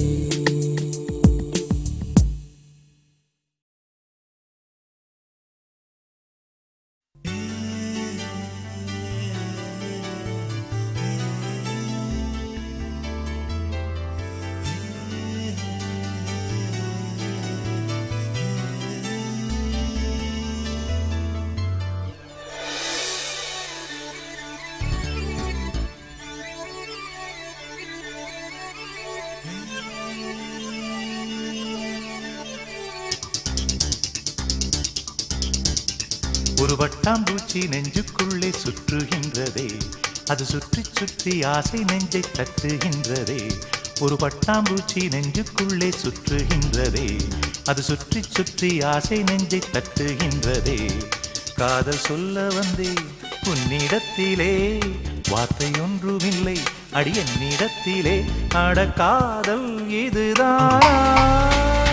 ஒரு வட்டாம்பூச்சி நெஞ்சுக்குள்ளே சுற்றுகின்றதே அது சுற்றி சுற்றி ஆசை நெஞ்சை தட்டுகின்றதே ஒரு பட்டாம்பூச்சி நெஞ்சுக்குள்ளே சுற்றுகின்றதே அது சுற்றி சுற்றி ஆசை நெஞ்சை தட்டுகின்றதே காதல் சொல்ல வந்தே உன்னிடத்திலே வார்த்தை ஒன்றுமில்லை அடி என்னிடத்திலே அட காதல் இதுதான்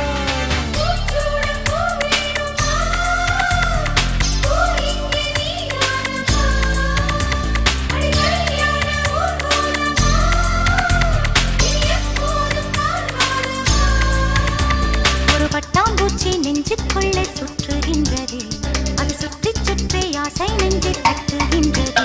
ஒரு பட்டாம்பூச்சி நெஞ்சுக்குள்ளே சுற்றுகின்றது அது சுற்றி சுற்றி ஆசை நெஞ்சை தட்டுகின்றது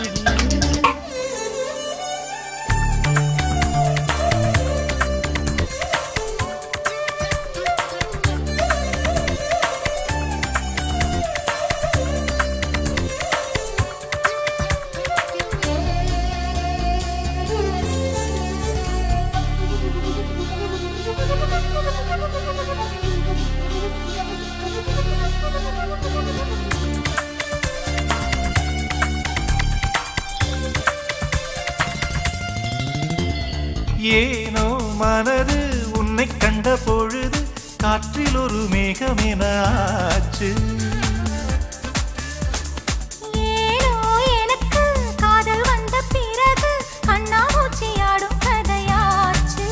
ஏனோ மனது உன்னை கண்ட பொழுது காற்றில் ஒரு மேகம் என ஆச்சு ஏனோ எனக்கு காதல் வந்த பிறகு கண்ணாமூச்சி ஆடும் கதையாச்சு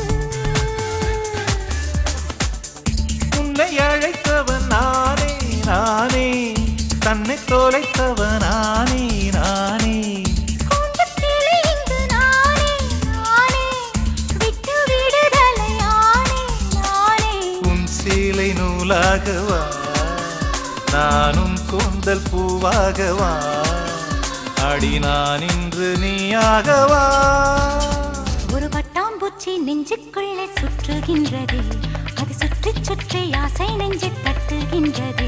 உன்னை அழைத்தவன் நானே நானே தன்னை தொலைத்தவன் நானே நானே கூண்டு நீயாகவா நானும் கூந்தல் பூவாகவா அடி நான் இன்று நீயாகவா ஒரு பட்டாம்பூச்சி நெஞ்சுக்குள்ளே சுற்றுகின்றது அது சுற்றி சுற்றி ஆசை நெஞ்சு தட்டுகின்றது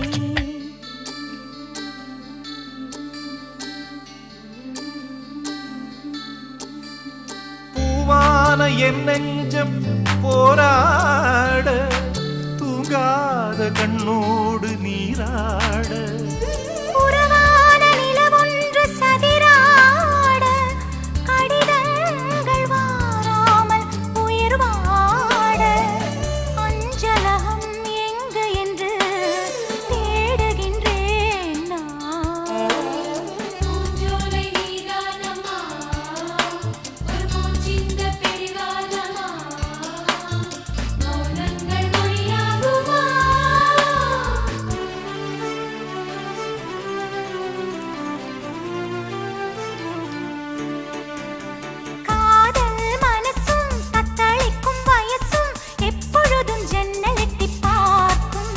பூவான என் நெஞ்சம் போராட தூங்காத கண்ணோடு நீராட உறவான நிலவொன்று சதிராட கடிதங்கள் வாராமல் உயிர் வாட அஞ்சலகம் எங்கு என்று தேடுகின்றேன் நான் பூஞ்சோலை நீதானம்மா ஒரு பூச்சிந்த பிடிவாதமா மௌனங்கள் மொழியாகுமா காதல் மனசும் தத்தளிக்கும் வயசும் எப்பொழுதும் ஜன்னல் எட்டி பார்க்கும்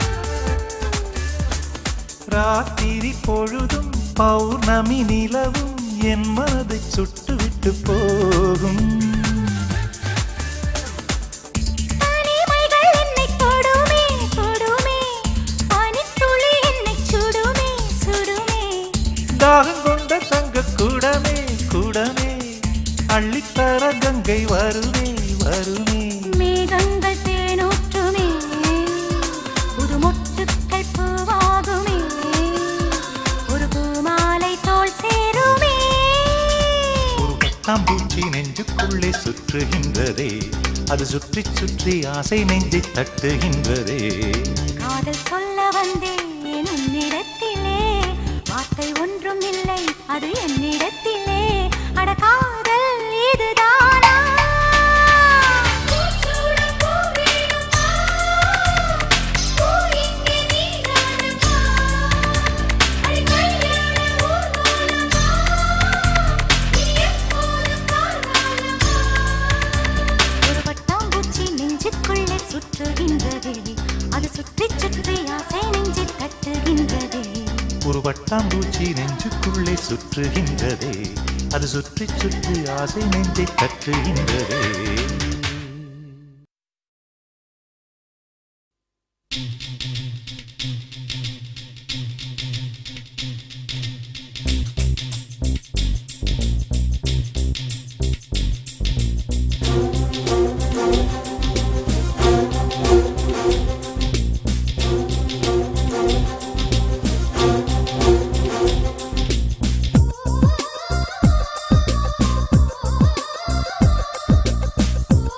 ராத்திரி பொழுதும் பௌர்ணமி நிலவும் என் மனதை சுட்டுவிட்டு போகும் தனிமைகள் என்னை தொடுமே தொடுமே பனித்துளி என்னை சுடுமே சுடுமே தாகம் கொண்ட தங்க கூடமே கூடமே அள்ளித்தர கங்கை வருமே வருமே மேகங்கள் தேனூற்றுமே புது மொட்டுக்கள் பூவாகுமே ஒரு பூமாலை தோல் சேருமே ஒரு பட்டாம்பூச்சி நெஞ்சுக்குள்ளே சுற்றுகின்றதே அது சுற்றி சுற்றி ஆசை நெஞ்சை தட்டுகின்றதே காதல் சொல்ல வந்தேன் உன்னிடத்திலே வார்த்தை ஒன்றும் இல்லை அது என்னிடத்திலே அட காதல் இதுதானா பூச்சூட பூ வேணுமா பூ இங்கே நீதானம்மா அடி கல்யாண ஊர்வலமா இனி எப்போதும் கால்வாலமா ஒரு பட்டாம்பூச்சி நெஞ்சுக்குள்ளே சுற்றுகின்றதே அது சுற்றி சுற்றி ஆசை நெஞ்சை தட்டுகின்றதே ஒரு வட்டாம்பூச்சி நெஞ்சுக்குள்ளே சுற்றுகின்றதே அது சுற்றி சுற்றி ஆசை நெஞ்சை தட்டுகின்றதே பூ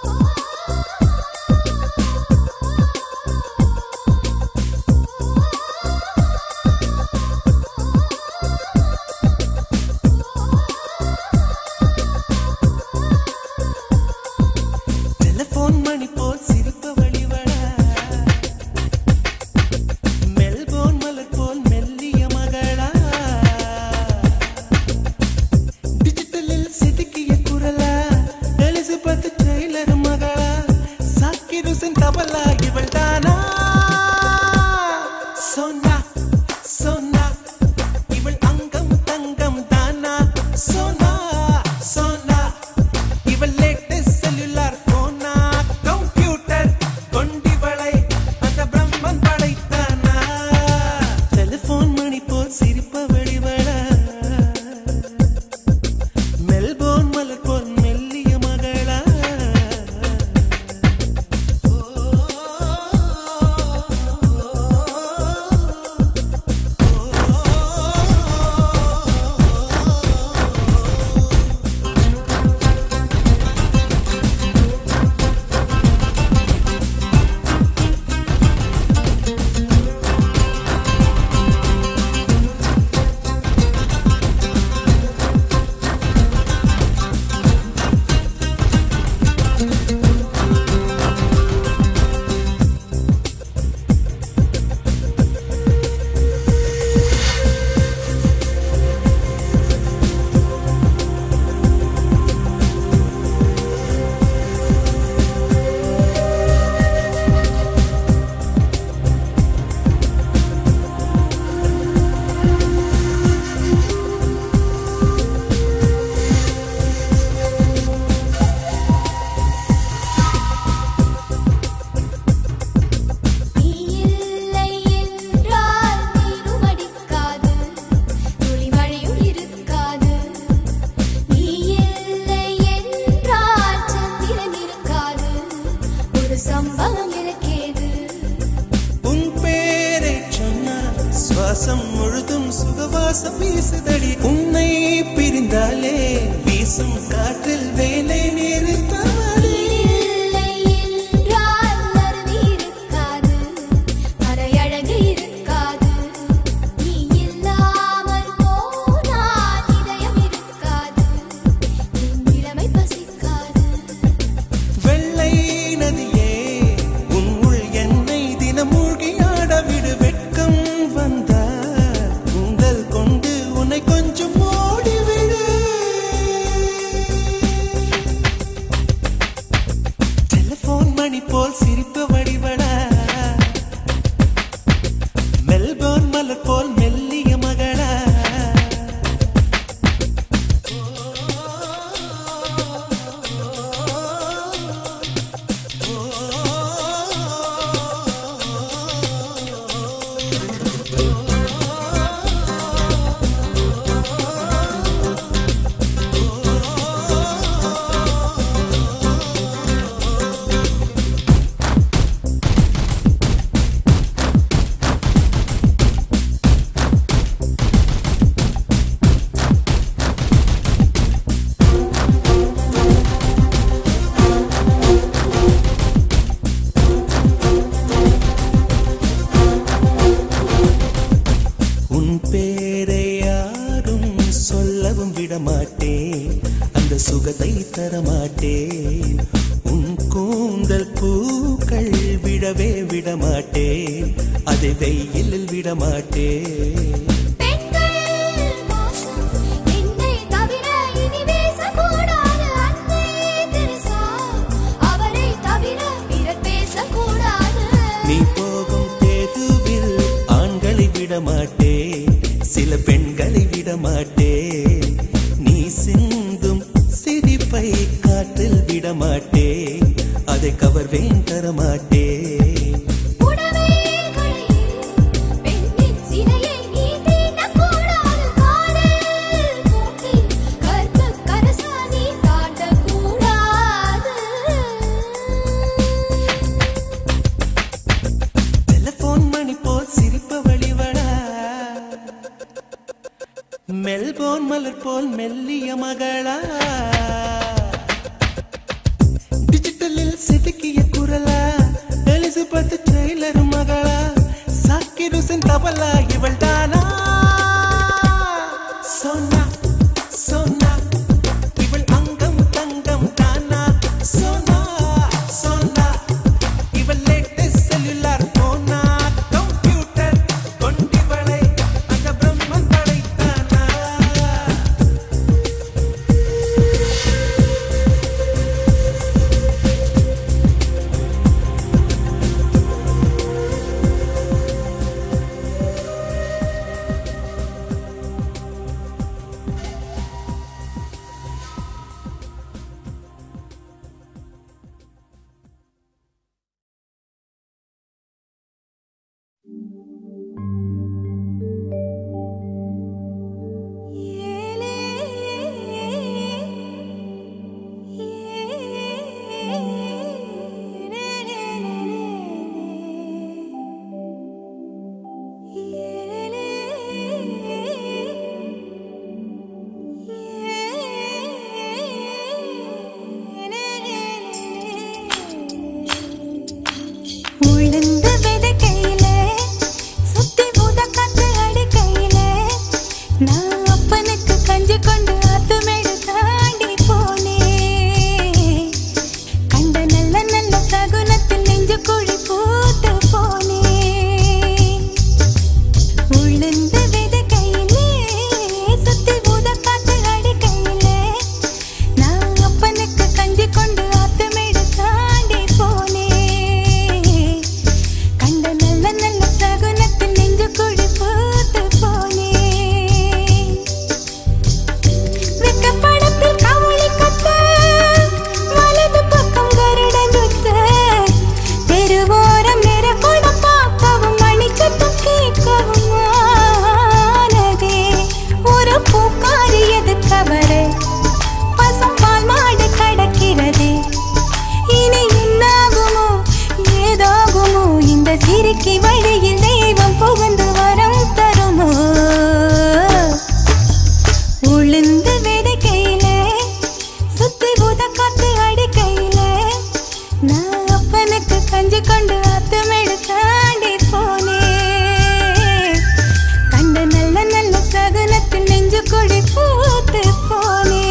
அந்த சுகத்தை தரமாட்டேன் உன் கூந்தல் பூக்கள் விடவே விடமாட்டேன் அதை வெயிலில் விடமாட்டேன் பெண்கள் மோசம் என்னை தவிர இனி பேசக்கூடாது அன்னை தெரசா அவரை தவிர பிறர் பேசக்கூடாது நீ போகும் தேதுவில் ஆண்களை விடமாட்டேன் சில பெண்களை விடமாட்டேன் நீ சிந்தும் சிரிப்பை காற்றில் விடமாட்டேன் அதை கவர்வேன் தரமாட்டேன் புடவைகளில் பெண்ணின் சிலையை நீ தீண்டக்கூடாது காதல் மூக்கில் கற்பு கரசா நீ தாண்டக்கூடாது டெலிபோன் மணி போல் சிரிப்ப வழிவடா மெல்போன் மலர் போல் மெல்லிய மகளா டிஜிட்டலில் செதுக்கிய குரலா எலிசபெத் டெய்லர் மகளா சாக்கிருசன் தபலா இவள் தானா சோனா சோனா இவள் அங்கம் தங்கம் தானா சோனா சோனா இவள் லேட்டஸ்ட் செல்லுலார் போனா கம்ப்யூட்டர் கொண்டிவளை அந்த பிரம்மன் படைத்தானா உளுந்து விதைக்கையிலே, சுத்தி ஊதக்காத்து அடிக்கையிலே, நான் அப்பனுக்கு கஞ்சி கொண்டு ஆத்துமேடு தாண்டி போனேன். கண்ட நல்ல நல்ல சகுனத்தில் நெஞ்சு குழி பூத்து போனேன். உளுந்து விதைக்கையிலே, சுத்தி ஊதக்காத்து அடிக்கையிலே, நான் அப்பனுக்கு கஞ்சி கொண்டு ஆத்துமேடு தாண்டி போனேன். கண்ட நல்ல நல்ல சகுனத்தில் நெஞ்சு குழி பூத்து போனேன். வெக்கப்படத்தில் கவுளி கத்த, வலது பக்கம் கருடன் சுத்த, தெருவோரம் நெருக்குடம் பார்க்கவும் மணிச்சத்தம் கேட்கவும் ஆனதே. ஒரு பூக்காரி எதுக்கவரே பசும் பால் மாடு கடக்கிறதே இனி என்னாகுமோ ஏதாகுமோ இந்த சிறுக்கி வழியில் தெய்வம் புகுந்து வரம் தருமோ உளுந்து விதைக்கையிலே சுத்தி ஊதக்காத்து அடிக்கையிலே நான் அப்பனுக்கு கஞ்சி கொண்டு அத்துமேடு தாண்டி போனேன் கண்ட நல்ல நல்ல சகுனத்தில் நெஞ்சு கொடி பூத்து போனேன்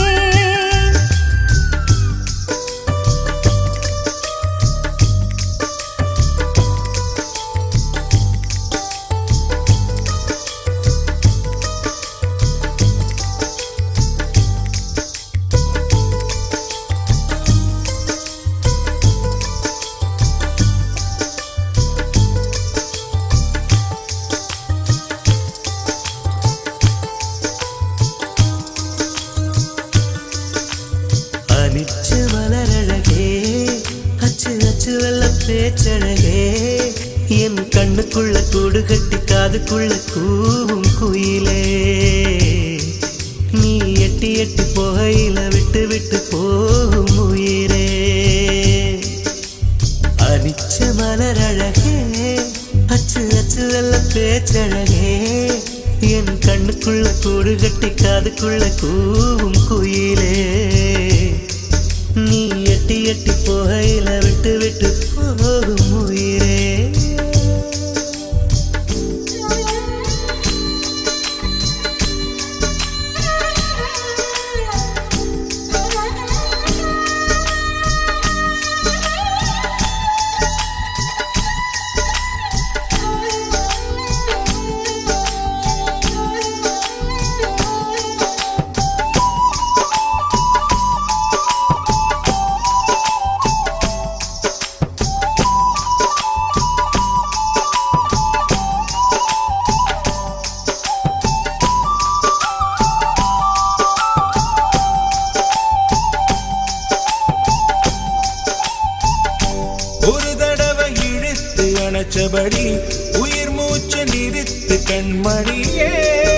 அனிச்சு மலரழகே அச்சு அச்சு வெள்ள பேச்சழகே என் கண்ணுக்குள்ள கூடு கட்டி காதுக்குள்ள கூவும் குயிலே நீ எட்டி எட்டி போகையில விட்டு விட்டு போகும் உயிரே அனிச்ச மலரழகே அச்சு அச்சு வெள்ள பேச்சழகே என் கண்ணுக்குள்ள கூடு கட்டி காதுக்குள்ள கூவும் குயிலே நீ எட்டி எட்டி போகையில விட்டு விட்டு போகும் உயிரே ஆ நினைச்சபடி உயிர் மூச்சு நிறுத்து கண்மணியே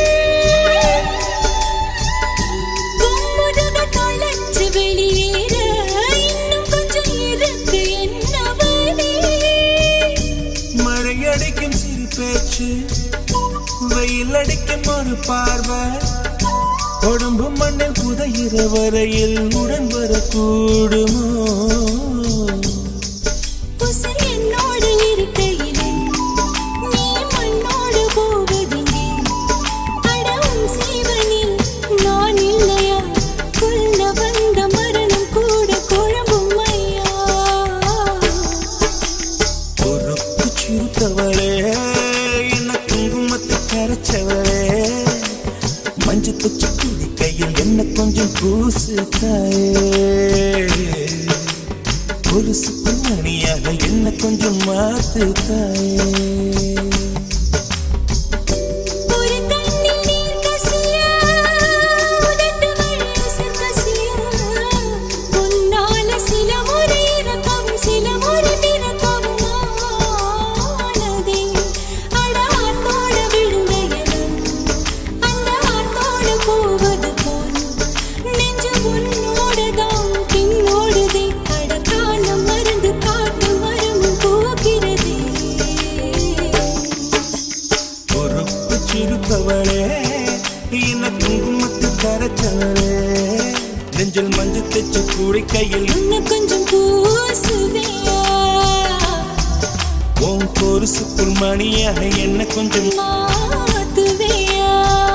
கும்முருக தொலைச்சு வெளியேற இன்னும் கொஞ்சம் இருக்கு என்னவனே மழை அடிக்கும் சிறு பேச்சு வெயில் அடிக்கும் ஒரு பார்வை உடம்பு மண்ணில் புதையிற வரையில் உடன் வரக்கூடுமோ உசுர் என்னோடு இருக்கையிலே நீ மண்ணோடு போவதெங்கே அடவும் சீவனில் நான் இல்லையா கொல்ல வந்த மரணம் கூட குழம்பும் ஐயா பொறுப்பு சிறுத்தவளே என்ன குங்குமத்தை கரைச்சவளே மஞ்சு தச்சு குடி கையில் என்ன கொஞ்சம் பூசு தாயே கொலுசு மணியாக என்ன கொஞ்சம் மாத்து தாயே ஒரு கண்ணில் நீர் கசியா உதட்டு வழி உசுர் கசியா உன்னால சில முறை இறக்கவும் சில முறை பிறக்கவும் ஆனதே அட ஆத்தோட விழுந்த இடம் அந்த ஆத்தோட போவது போல் நெஞ்சு உன்னோட தான் பின்னோடுதே அட காலம் மருந்து காட்டு மரமும் போகிறதே பொறுப்பு சிறுத்தவளே என்ன குங்குமத்தை கரைச்சவளே நெஞ்சில் மஞ்சு தச்சு கூடி கையில் இன்னும் கொஞ்சம் பூசுவியா உன் கொலுசுக்குள் மணியாக என்ன கொஞ்சம் மாத்துவியா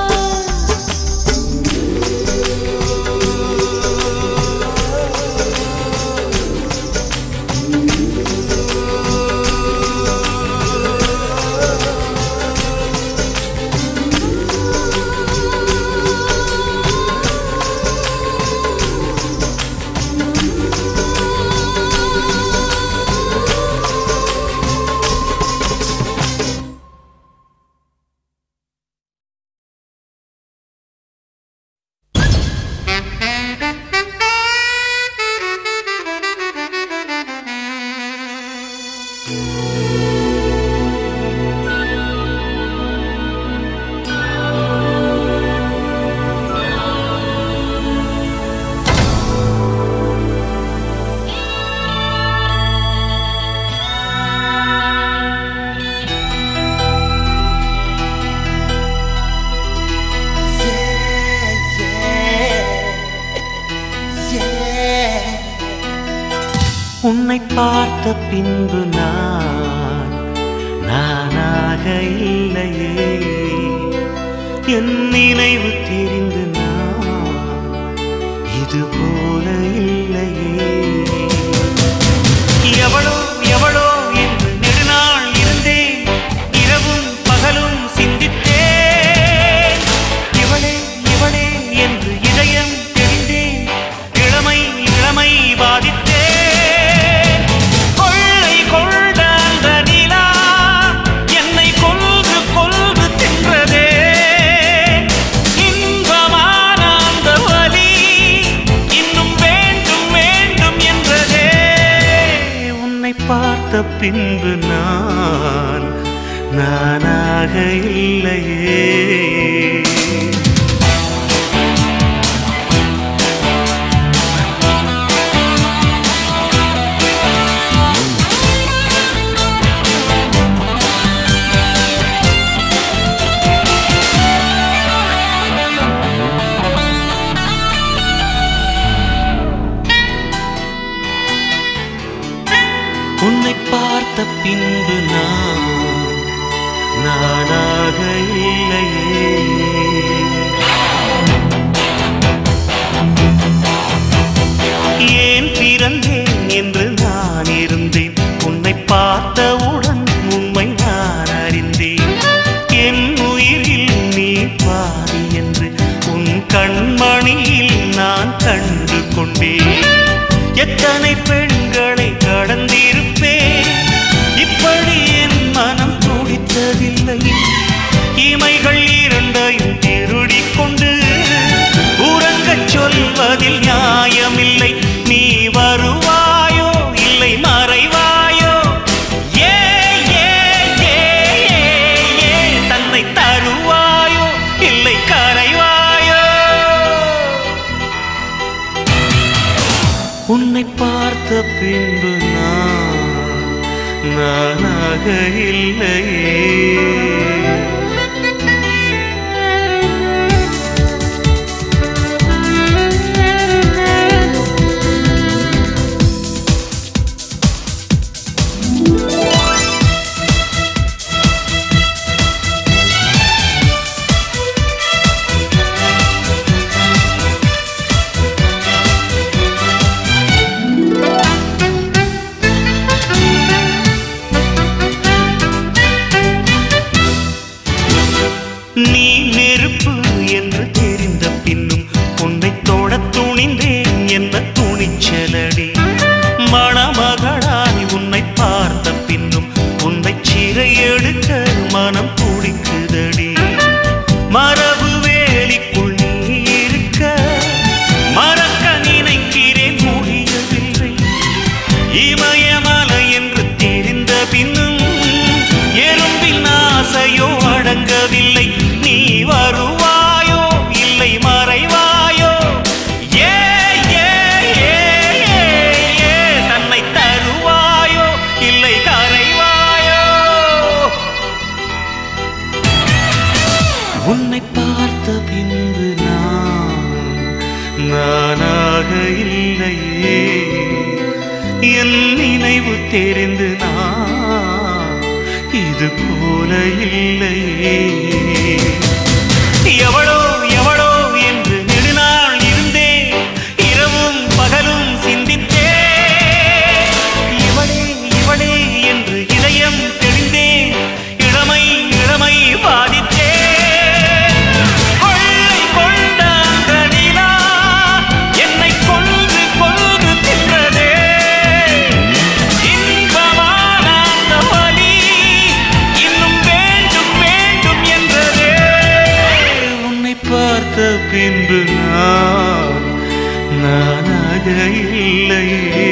உன்னை பார்த்த பின்பு நான் நானாக இல்லையே என் நினைவு தெரிந்து நான் இது போல இல்லையே எவளோ எவளோ என்று நெடுநாள் இருந்தேன் இரவும் பகலும் சிந்தித்தேன் இவளே இவளே என்று இதயம் தெரிந்தேன் இளமை இளமை பாதித்தேன் கொள்ளை கொண்ட அந்த நிலா என்னை கொல்கு கொல்கு தின்றதே இன்பமான அந்த வலி இன்னும் வேண்டும் வேண்டும் என்றதே உன்னை பார்த்த பின்பு நான் நானாக இல்லையே உன்னை பார்த்த பின்பு நான் நானாக இல்லையே ஏன் பிறந்தேன் என்று நான் இருந்தேன் உன்னை பார்த்தவுடன் உண்மை நான் அறிந்தேன் என் உயிரில் நீ பாதி என்று உன் கண்மணியில் நான் கண்டு கொண்டேன் எத்தனை பெண்களை கடந்திருப்பேன் இப்படி என் மனம் துடித்ததில்லை இமைகள் இரண்டையும் திருடிக் கொண்டு உறங்கச் சொல்வதில் நியாயமில்லை நீ வருவாயோ இல்லை மறைவாயோ ஏ ஏ உன்னை பார்த்த பின்பு நான் நானாக இல்லையே நீ நெருப்பு என்று தெரிந்த பின்னும் உன்னை தொட துணிந்தேன் என்ன துணிச்சலடி மணமகளாய் உன்னை பார்த்த பின்னும் உன்னை சிறை எடுக்க மனம் துடிக்குதடி மரபு வேலிக்குள் நீ இருக்க மறக்க நினைக்கிறேன் முடியவில்லை இமயமலை என்று தெரிந்த பின்னும் எறும்பின் ஆசையோ அடங்கவில்லை நீ வருவாயோ இல்லை மறைவாயோ ஏ ஏ ஏ ஏ, ஏ, தன்னை தருவாயோ இல்லை கரைவாயோ உன்னை பார்த்த பின்பு நான் நானாக இல்லையே என் நினைவு தெரிந்து நான் இது போல இல்லையே எவளோ எவளோ என்று நெடுநாள் இருந்தேன் இரவும் பகலும் சிந்தித்தேன் இவளே இவளே என்று இதயம் தெளிந்தேன் இளமை இளமை பாதித்தேன் கொள்ளை கொண்ட அந்த நிலா என்னை கொன்று கொன்று தின்றதே இன்பமான அந்த வலி இன்னும் வேண்டும் வேண்டும் என்றதே உன்னை பார்த்த பின்பு நான் நானாக இல்லையே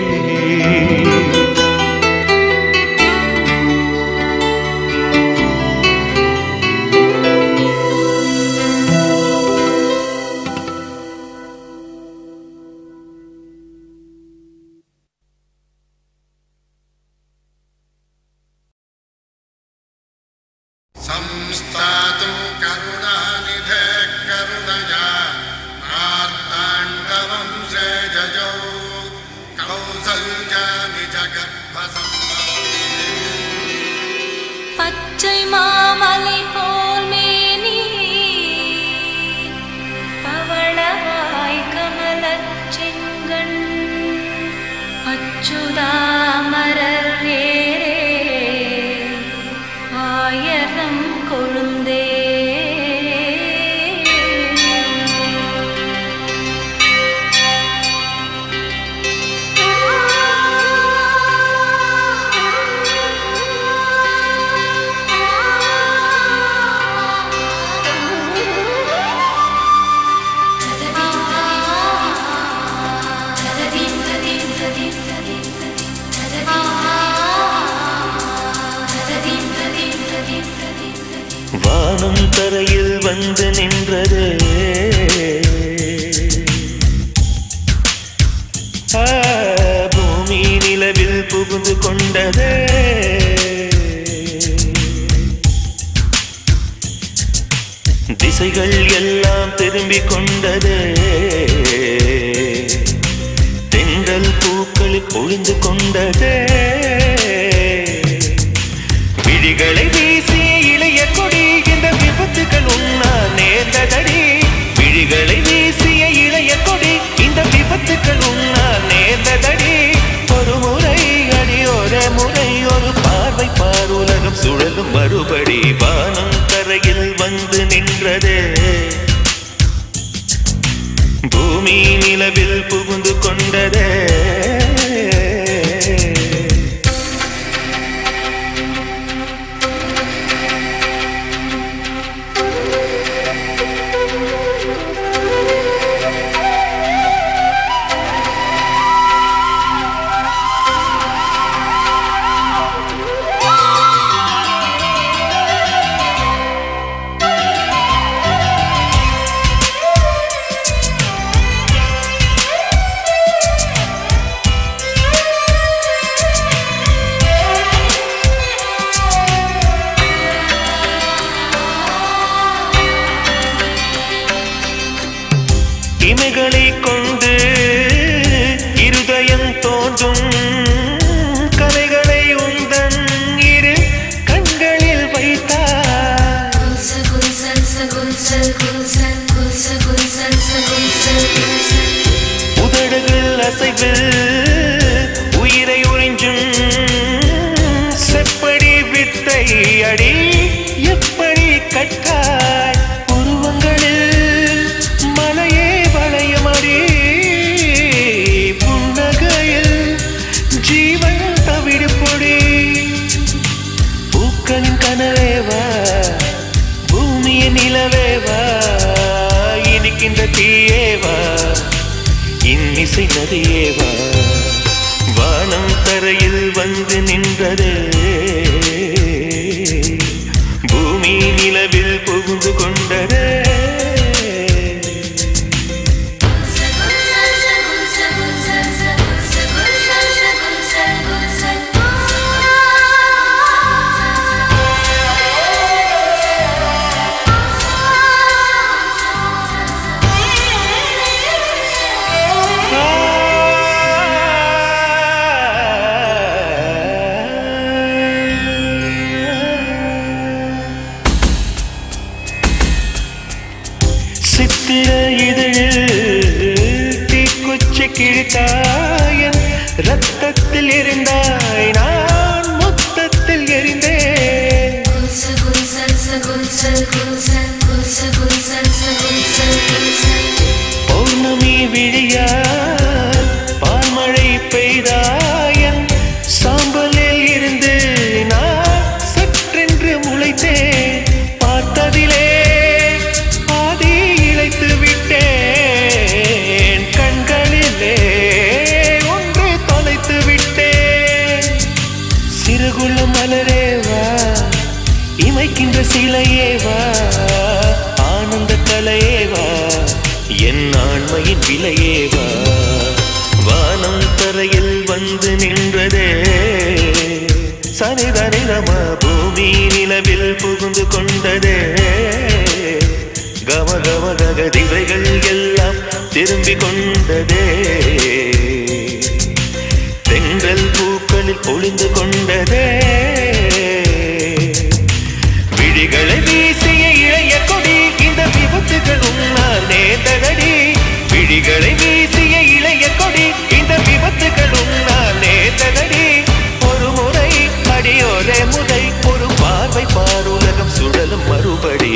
संस्थातु करुणानिधे करुणया मार्ताण्डवं जयजौ कौसल्यानि பச்சை மாமலை போல் மேனி பவளவாய் கமலச் செங்கண் அச்சுதாமரர் ஏரே ஆயரம் கொழுந்தே வானம் தரையில் வந்து நின்றது ஆ, பூமி நிலவில் புகுந்து கொண்டது திசைகள் எல்லாம் திரும்பிக் கொண்டது தென்றல் பூக்கள் பொழிந்து கொண்டது விழிகளை வீசிய இளைய கொடி இந்த விபத்துகள் உண்ணா நேர்ந்ததடி விழிகளை வீசிய இளைய கொடி இந்த விபத்துகள் உண்ணா நேர்ந்ததடி ஒரு முறை அடி ஒரு முறை ஒரு பார்வை பார் உலகம் சுழலும் மறுபடி வானம் தரையில் வந்து நின்றது பூமி நிலவில் புகுந்து கொண்டதே ஆ கொண்டு இருதயம் தோன்றும் கலைகளை உந்தன் இரு கண்களில் வைத்தார் உதடுகள் அசைவில் உயிரை உறிஞ்சும் செப்படி வித்தை அடி எப்படி கட்டாய் உருவங்களில் மலையே வளையமடி புன்னகையில் ஜீவன் தவிடு பொடி பூக்களின் கனவேவா பூமியின் நிலவேவா இனிக்கின்ற தீயேவா இன்னிசை நதியேவா வானம் தரையில் வந்து நின்றது பூமி நிலவில் புகுந்து கொண்டதே சித்திர இதழில் தீக்குச்சி கிழித்தாயன் ரத்தத்தில் எரிந்தாய் நான் மொத்தத்தில் எரிந்தேன் பௌர்ணமி விழியா பால்மழை பெய்தாயன் சாம்பலில் இருந்து நான் சற்றென்று முளைத்தேன் பார்த்ததிலே பாதி இழைத்து விட்டேன் கண்களிலே ஒன்று தொலைத்து விட்டேன் சிறுகுள்ள மலரேவா இமைக்கின்ற சிலையேவா ஆனந்த கலையேவா என் ஆண்மையின் விலையேவா வானம் தரையில் வந்து நின்றதே சனிதனிதம பூமி நிலவில் புகுந்து கொண்டதே கம கம கக திசைகள் எல்லாம் திரும்பி கொண்டதே தென்றல் பூக்களில் ஒளிந்து கொண்டதே விழிகளை வீசிய இளைய கொடி இந்த விபத்துகள் உன்னால் நேர்ந்ததடி விழிகளை வீசிய இளைய கொடி இந்த விபத்துகள் உன்னால் நேர்ந்ததடி ஒரு முறை அடியோரே முதை ஒரு பார்வை பாருலகம் சுழலும் மறுபடி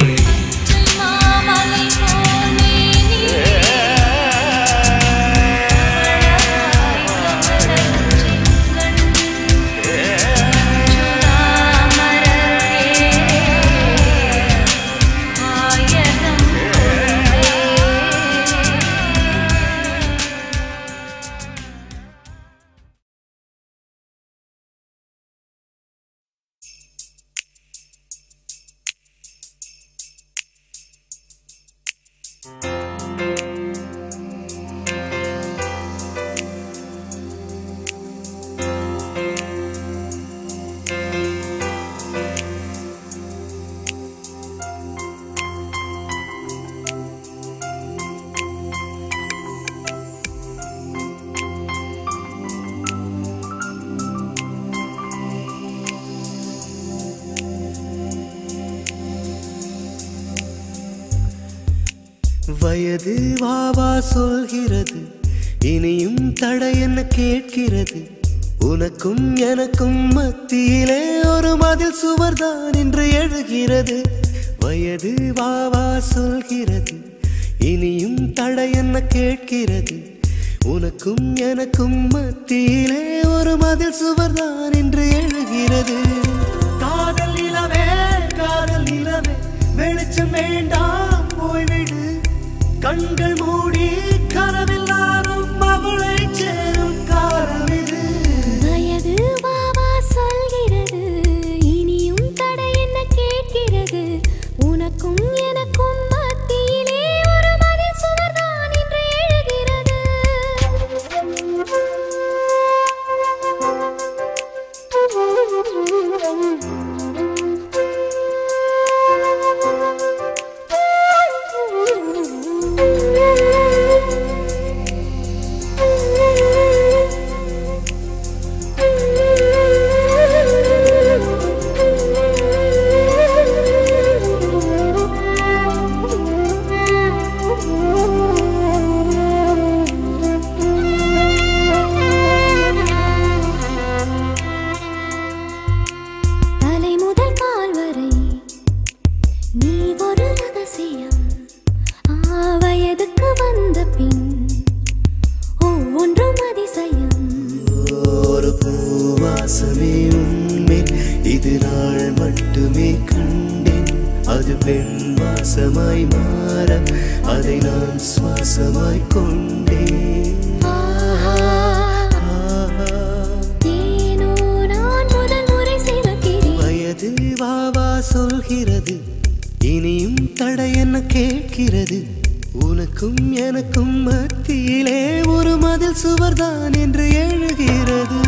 வயது வாவா சொல்கிறது இனியும் தடை என்ன கேட்கிறது உனக்கும் எனக்கும் மத்தியிலே ஒரு மதில் சுவர்தான் என்று எழுகிறது வயது வாவா சொல்கிறது இனியும் தடை என்ன கேட்கிறது உனக்கும் எனக்கும் மத்தியிலே ஒரு மதில் சுவர்தான் என்று எழுகிறது காதல் நிலவே காதல் நிலவே வெளிச்சம் வேண்டாம் போய்விடு கண்கள் மூடி கனவெல்லாரும் அவளை சேரும் காலம் இது வயது வாவா சொல்கிறது இனியும் தடை என்ன கேட்கிறது உனக்கும் எனக்கும் மத்தியிலே ஒரு மதில் சுவர்தான் என்று எழுகிறது வாசமே உன்மேல் இது நாள் மட்டுமே கண்டேன் அது பெண் வாசமாய் மாற அதை நான் சுவாசமாய் கொண்டேன் ஏனோ நான் முதல் முறை சிவக்கிறேன் வயது வாவா சொல்கிறது இனியும் தடை என்ன கேட்கிறது உனக்கும் எனக்கும் மத்தியிலே ஒரு மதில் சுவர்தான் என்று எழுகிறது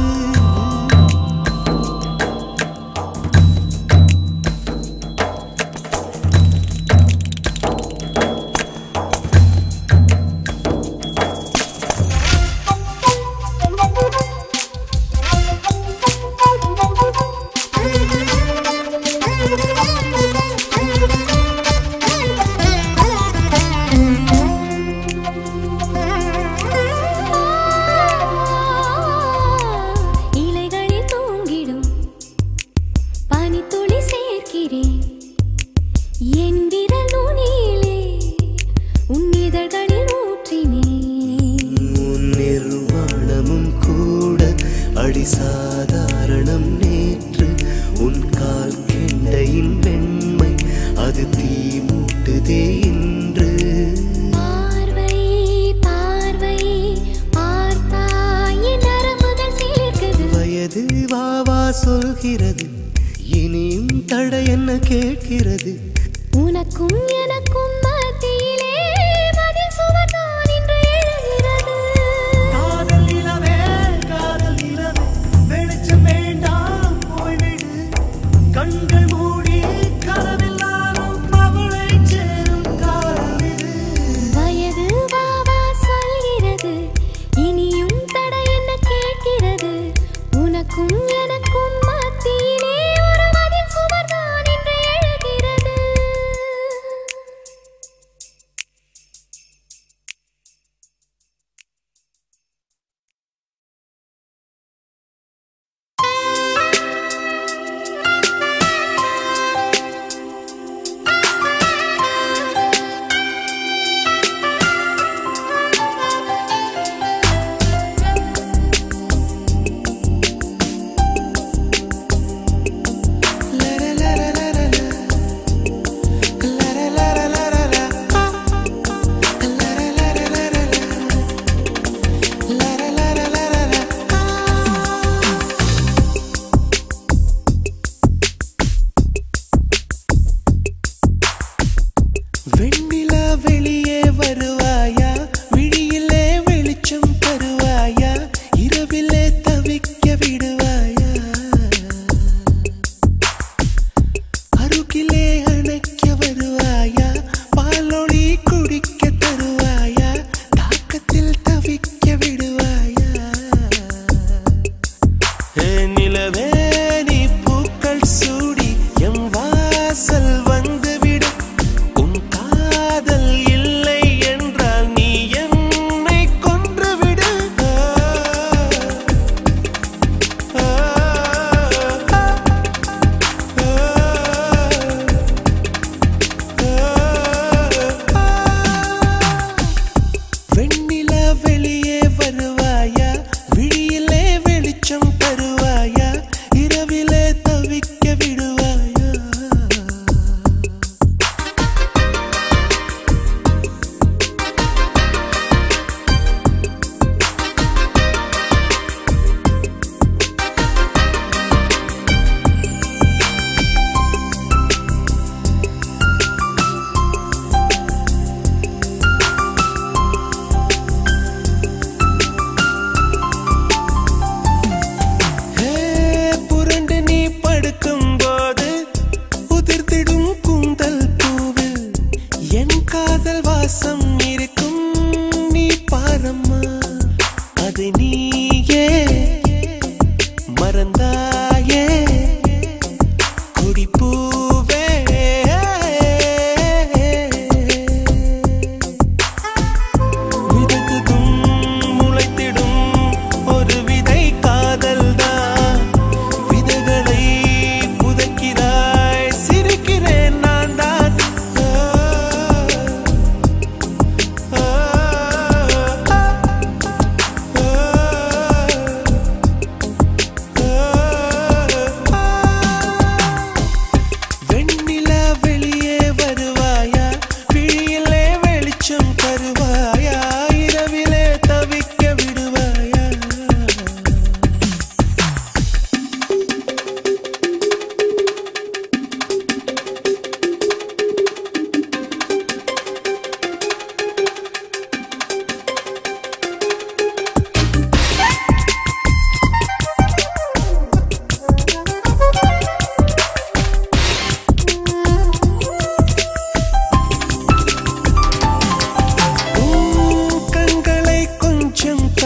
இலைகளில் தூங்கிடும் பனித்துளி சேர்க்கிறேன் என் விரல் நுனியிலே உன் இதழ்களில் ஊற்றினேன் உன் நிர்வாணமும் கூட அடி சாதாரணம் நேற்று உன் கால் கெண்டையின் வெண்மை அது தீ மூட்டுதே இன்று பார்வை பார்வை பார்த்தாய் என் நரம்புகள் சேர்க்குது வயது வாவா சொல்கிறது இனியும் தடை என்ன கேட்கிறது உனக்கும் எனக்கும் மத்தியிலே மதில் சுவர்தான் என்று எழுகிறது காதல் நிலவே காதல் நிலவே வெளிச்சம் வேண்டாம் போய்விடு கண்கள் மூடி கனவெல்லாம் அவளை சேரும் காலம் இது வயது வாவா சொல்கிறது இனியும் தடை என்ன கேட்கிறது உனக்கும் எனக்கும் மத்தியிலே ஒரு மதில் சுவர்தான் என்று எழுகிறது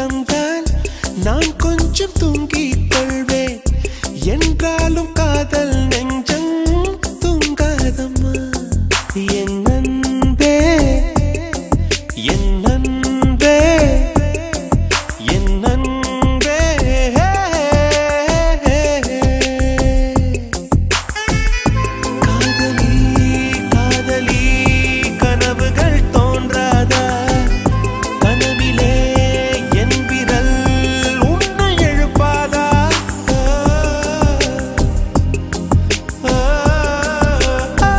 தந்தால் நான் கொஞ்சம் தூங்கிக் கொள்வேன் என்றாலும் காதல் நெஞ்சம் தூங்காதம்மா என் அன்பே என் அன்பே என் அன்பே காதலி காதலி கனவுகள் தோன்றாதா கனவிலே என் விரல் உன்னை எழுப்பாதா ஆ, ஆ,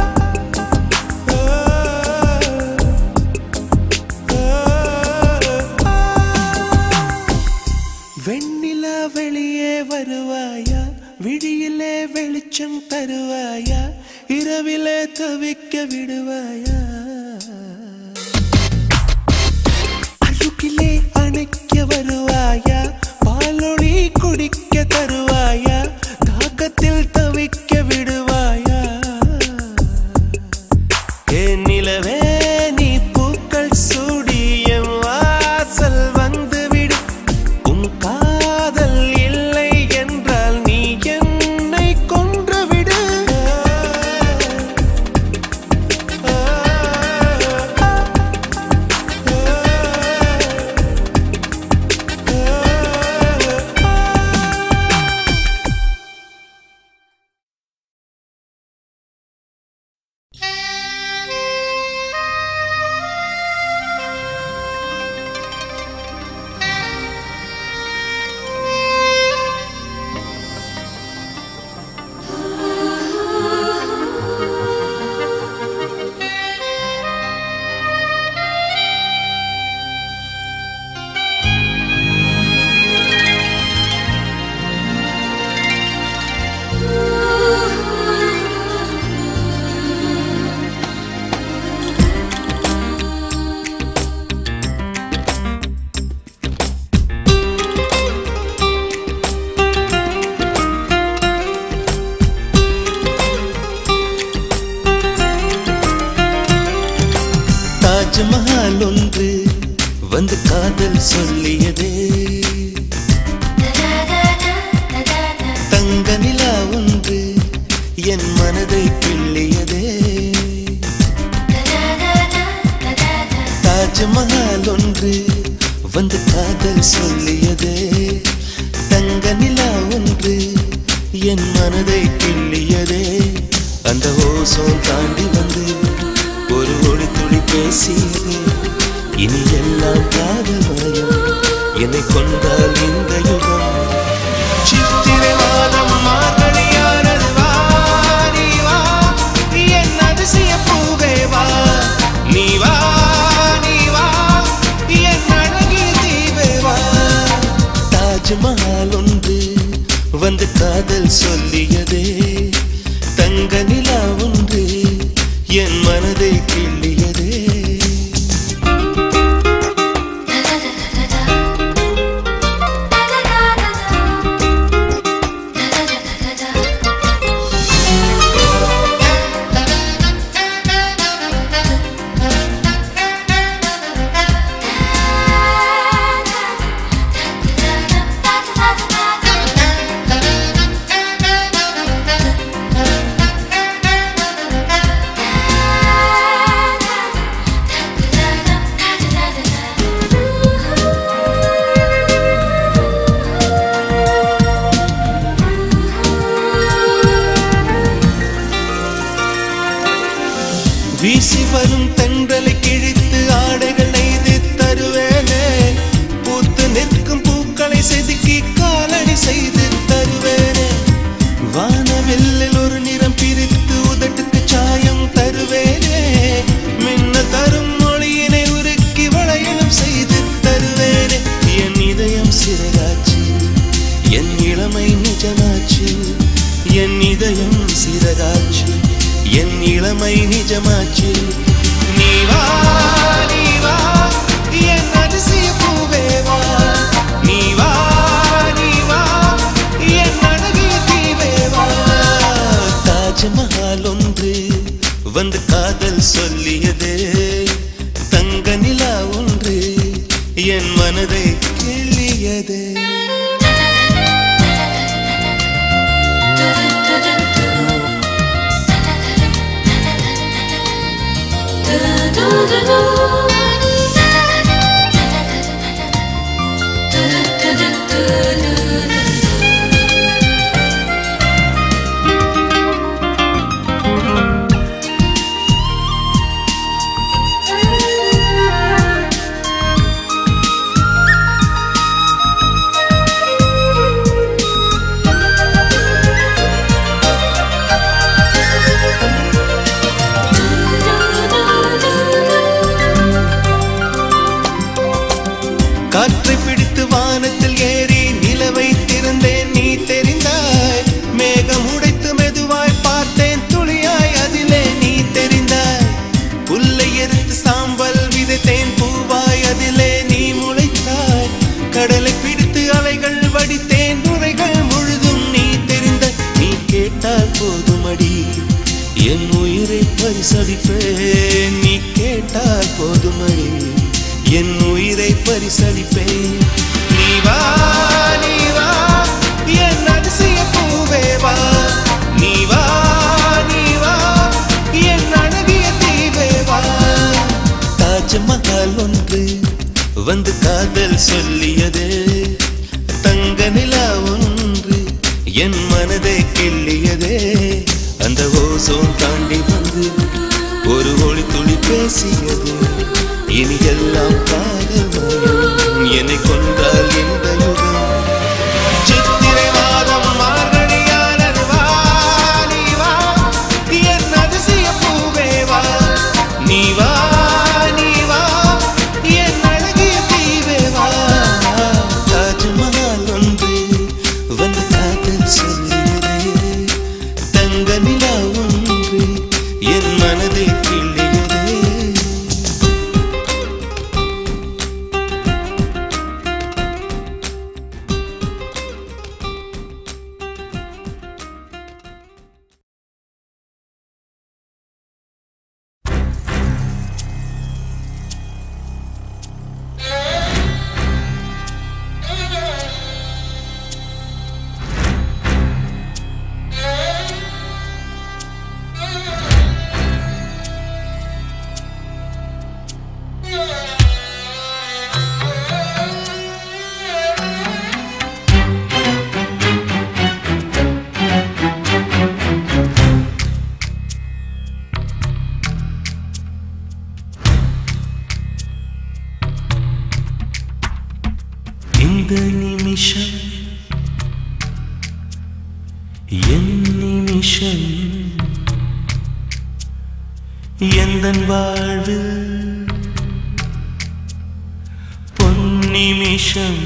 வெண்ணிலா வெளியே வருவாயா விழியிலே வெளிச்சம் தருவாயா இரவிலே தவிக்க விடுவாயா அழுக்கிலே அணைக்க வருவாயா பாலொளி குடிக்க தருவாயா தாகத்தில் தவிக்க விடுவாயா என் நிலவே நீ பூக்கள் சூடி என் வாசல் வந்துவிடு உன் காதல் இல்லை என்றால் நீ என்னை கொன்றுவிடு தாஜ்மஹால் ஒன்று வந்து காதல் சொல்லியதே தங்க நிலா ஒன்று என் மனதை கிள்ளியதே தாஜ்மஹால் ஒன்று வந்து காதல் சொல்லியதே தங்க நிலா ஒன்று என் மனதை கிள்ளியதே அந்த ஓசோன் தாண்டி வந்து ஒரு ஒளி துளி பேசியது இனி எல்லாம் காதல் மயம் என்னை கொண்டால் இந்த யுகம் சித்திரை மாதம் மார்கழியானது வா நீ வா என் அதிசய பூவே வா நீ வா நீ வா என் அழகிய தீவே வா தாஜ்மஹால் ஒன்று வந்து காதல் சொல்லியதே தங்க நிலா ஒன்று என் மனதை கிள்ளியதே வீசி வரும் தென்றலை கிழித்து ஆடைகள் நெய்து தருவேனே பூத்து நிற்கும் பூக்களை செதுக்கி காலடி செய்து தருவேனே வானவெல்லில் ஒரு நிறம் பிரித்து உதட்டுக்கு சாயம் தருவேனே மின்ன தரும் மொழியினை உருக்கி வளையலும் செய்து தருவேனே என் இதயம் சிறகாச்சு என் இளமை நிஜமாச்சு என் இதயம் சிறகாச்சு என் இளமை நிஜமாச்சு நீ வா நீ வா என் அதிசய பூவே வா நீ வா நீ வா என் அழகிய தீவே வா தாஜ்மஹால் ஒன்று வந்து காதல் சொல்லியது தங்க நிலா ஒன்று என் மனதை கிள்ளி கிள்ளியதே காற்றை பிடித்து வானத்தில் ஏறி நிலவை திறந்தேன் நீ தெரிந்தாய் மேகம் உடைத்து மெதுவாய் பார்த்தேன் துளியாய் அதிலே நீ தெரிந்தாய் புல்லை எரித்து சாம்பல் விதைத்தேன் பூவாய் அதிலே நீ முளைத்தாய் கடலை பிடித்து அலைகள் வடித்தேன் நுரைகள் முழுதும் நீ தெரிந்த நீ கேட்டால் போதுமடி என் உயிரை பரிசளிப்பேன் நீ கேட்டால் போதுமடி என் உயிரை பரிசளிப்பேன் நீ வா நீ வா என் அதிசய பூவே வா நீ வா நீ வா என் அழகிய தீவே வா தாஜ்மஹால் ஒன்று வந்து காதல் சொல்லியது தங்க நிலா ஒன்று என் மனதை கிள்ளியதே அந்த ஓசோன் தாண்டி வந்து ஒரு ஒளி துளி பேசியது இனி எல்லாம் காதல் மயம் என்னை கொண்டால் இந்த யுகம் சித்திரை மாதம் மார்கழியானது வா நீ வா என் அதிசய பூவே வா நீ வா நீ வா என் அழகிய தீவே வா தாஜ்மஹால் ஒன்று வந்து காதல் சொல்லியதே தங்க நிலா ஒன்று என் மனதை கிள்ளியதே இந்த நிமிஷம் என் நிமிஷம் எந்தன் வாழ்வில் பொன்னிமிஷம்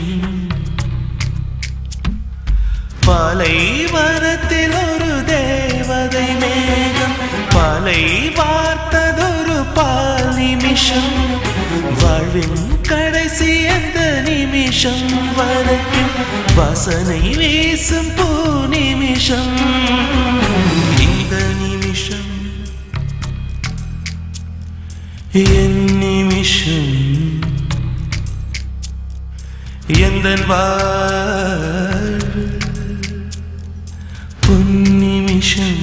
பாலைவனத்தில் ஒரு தேவதை மேகம் பாலை பார்த்ததொரு பால் நிமிஷம் வாழ்வின் கடைசி அந்த நிமிஷம் வரைக்கும் வாசனை வீசும் பூ நிமிஷம் இந்த நிமிஷம் என் நிமிஷம் எந்த வாழ்வு பொன்னிமிஷம்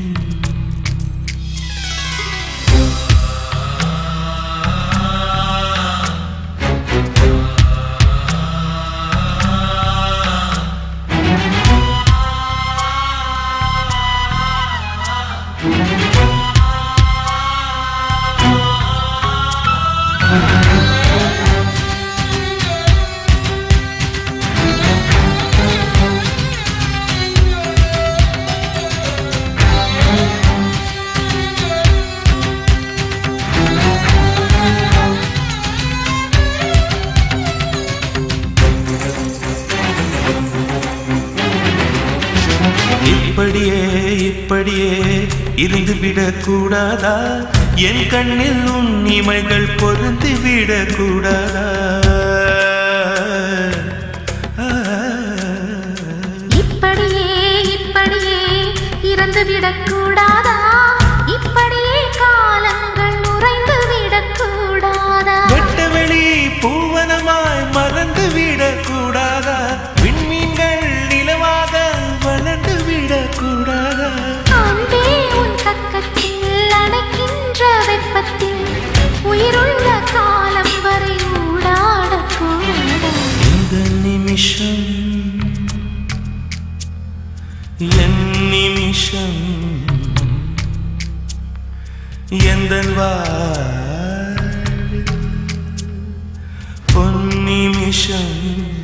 இப்படியே இப்படியே இருந்து விடக்கூடாதா என் கண்ணில் உன் இமைகள் பொருந்து விடக்கூடாதா இப்படியே இப்படியே இறந்து விடக்கூடாதா இப்படியே காலங்கள் உறைந்து விடக்கூடாதா வெட்டவெளி பூவனமாய் மறந்து விடக்கூடாதா நிமிஷம் என் நிமிஷம் எந்த பொன் நிமிஷம்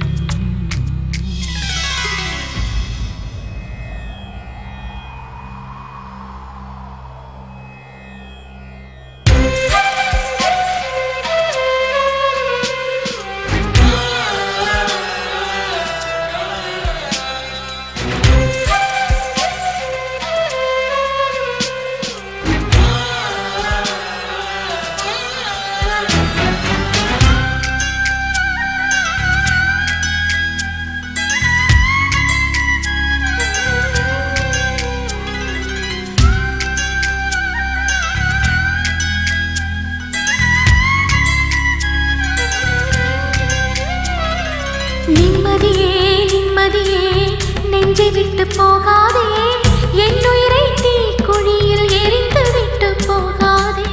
நிம்மதியே நிம்மதியே நெஞ்சை விட்டு போகாதே என் உயிரை தீ குழியில் எரிந்து விட்டு போகாதே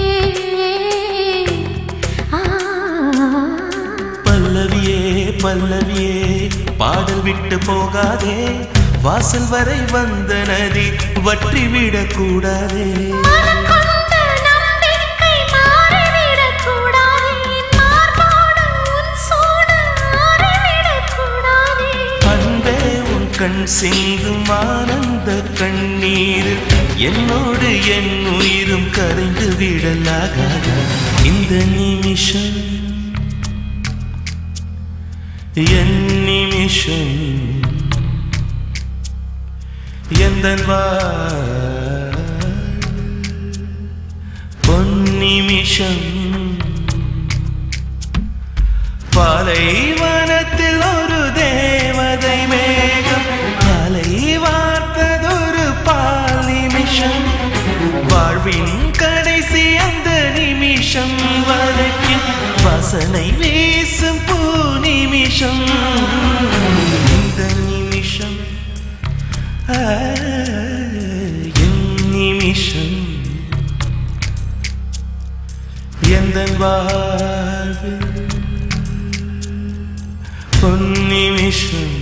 ஆ, பல்லவியே பல்லவியே பாடல் விட்டு போகாதே வாசல் வரை வந்த நதி வற்றி விடக்கூடாதே மனம் கொண்ட நம்பிக்கை மாறிவிடக்கூடாதே. என் மார்போடு உன் சூடு ஆறிவிடக்கூடாதே. அன்பே உன் கண் சிந்தும் ஆனந்த கண்ணீர் என்னோடு என் உயிரும் கரைந்து விடலாகாதா இந்த நிமிஷம் என் நிமிஷம் எந்த பொன் நிமிஷம் பாலைவனத்தில் ஒரு தேவதை மேகம் பாலை வார்த்ததொரு பால் நிமிஷம் வாழ்வின் கடைசி அந்த நிமிஷம் வரைக்கும் வாசனை வீசும் பூ நிமிஷம் இந்த நிமிஷம் ஆ, என் நிமிஷம் எந்த வாழ்வில் பொன் நிமிஷம்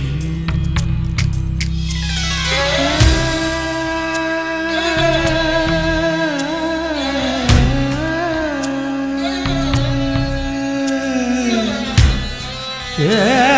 Yeah.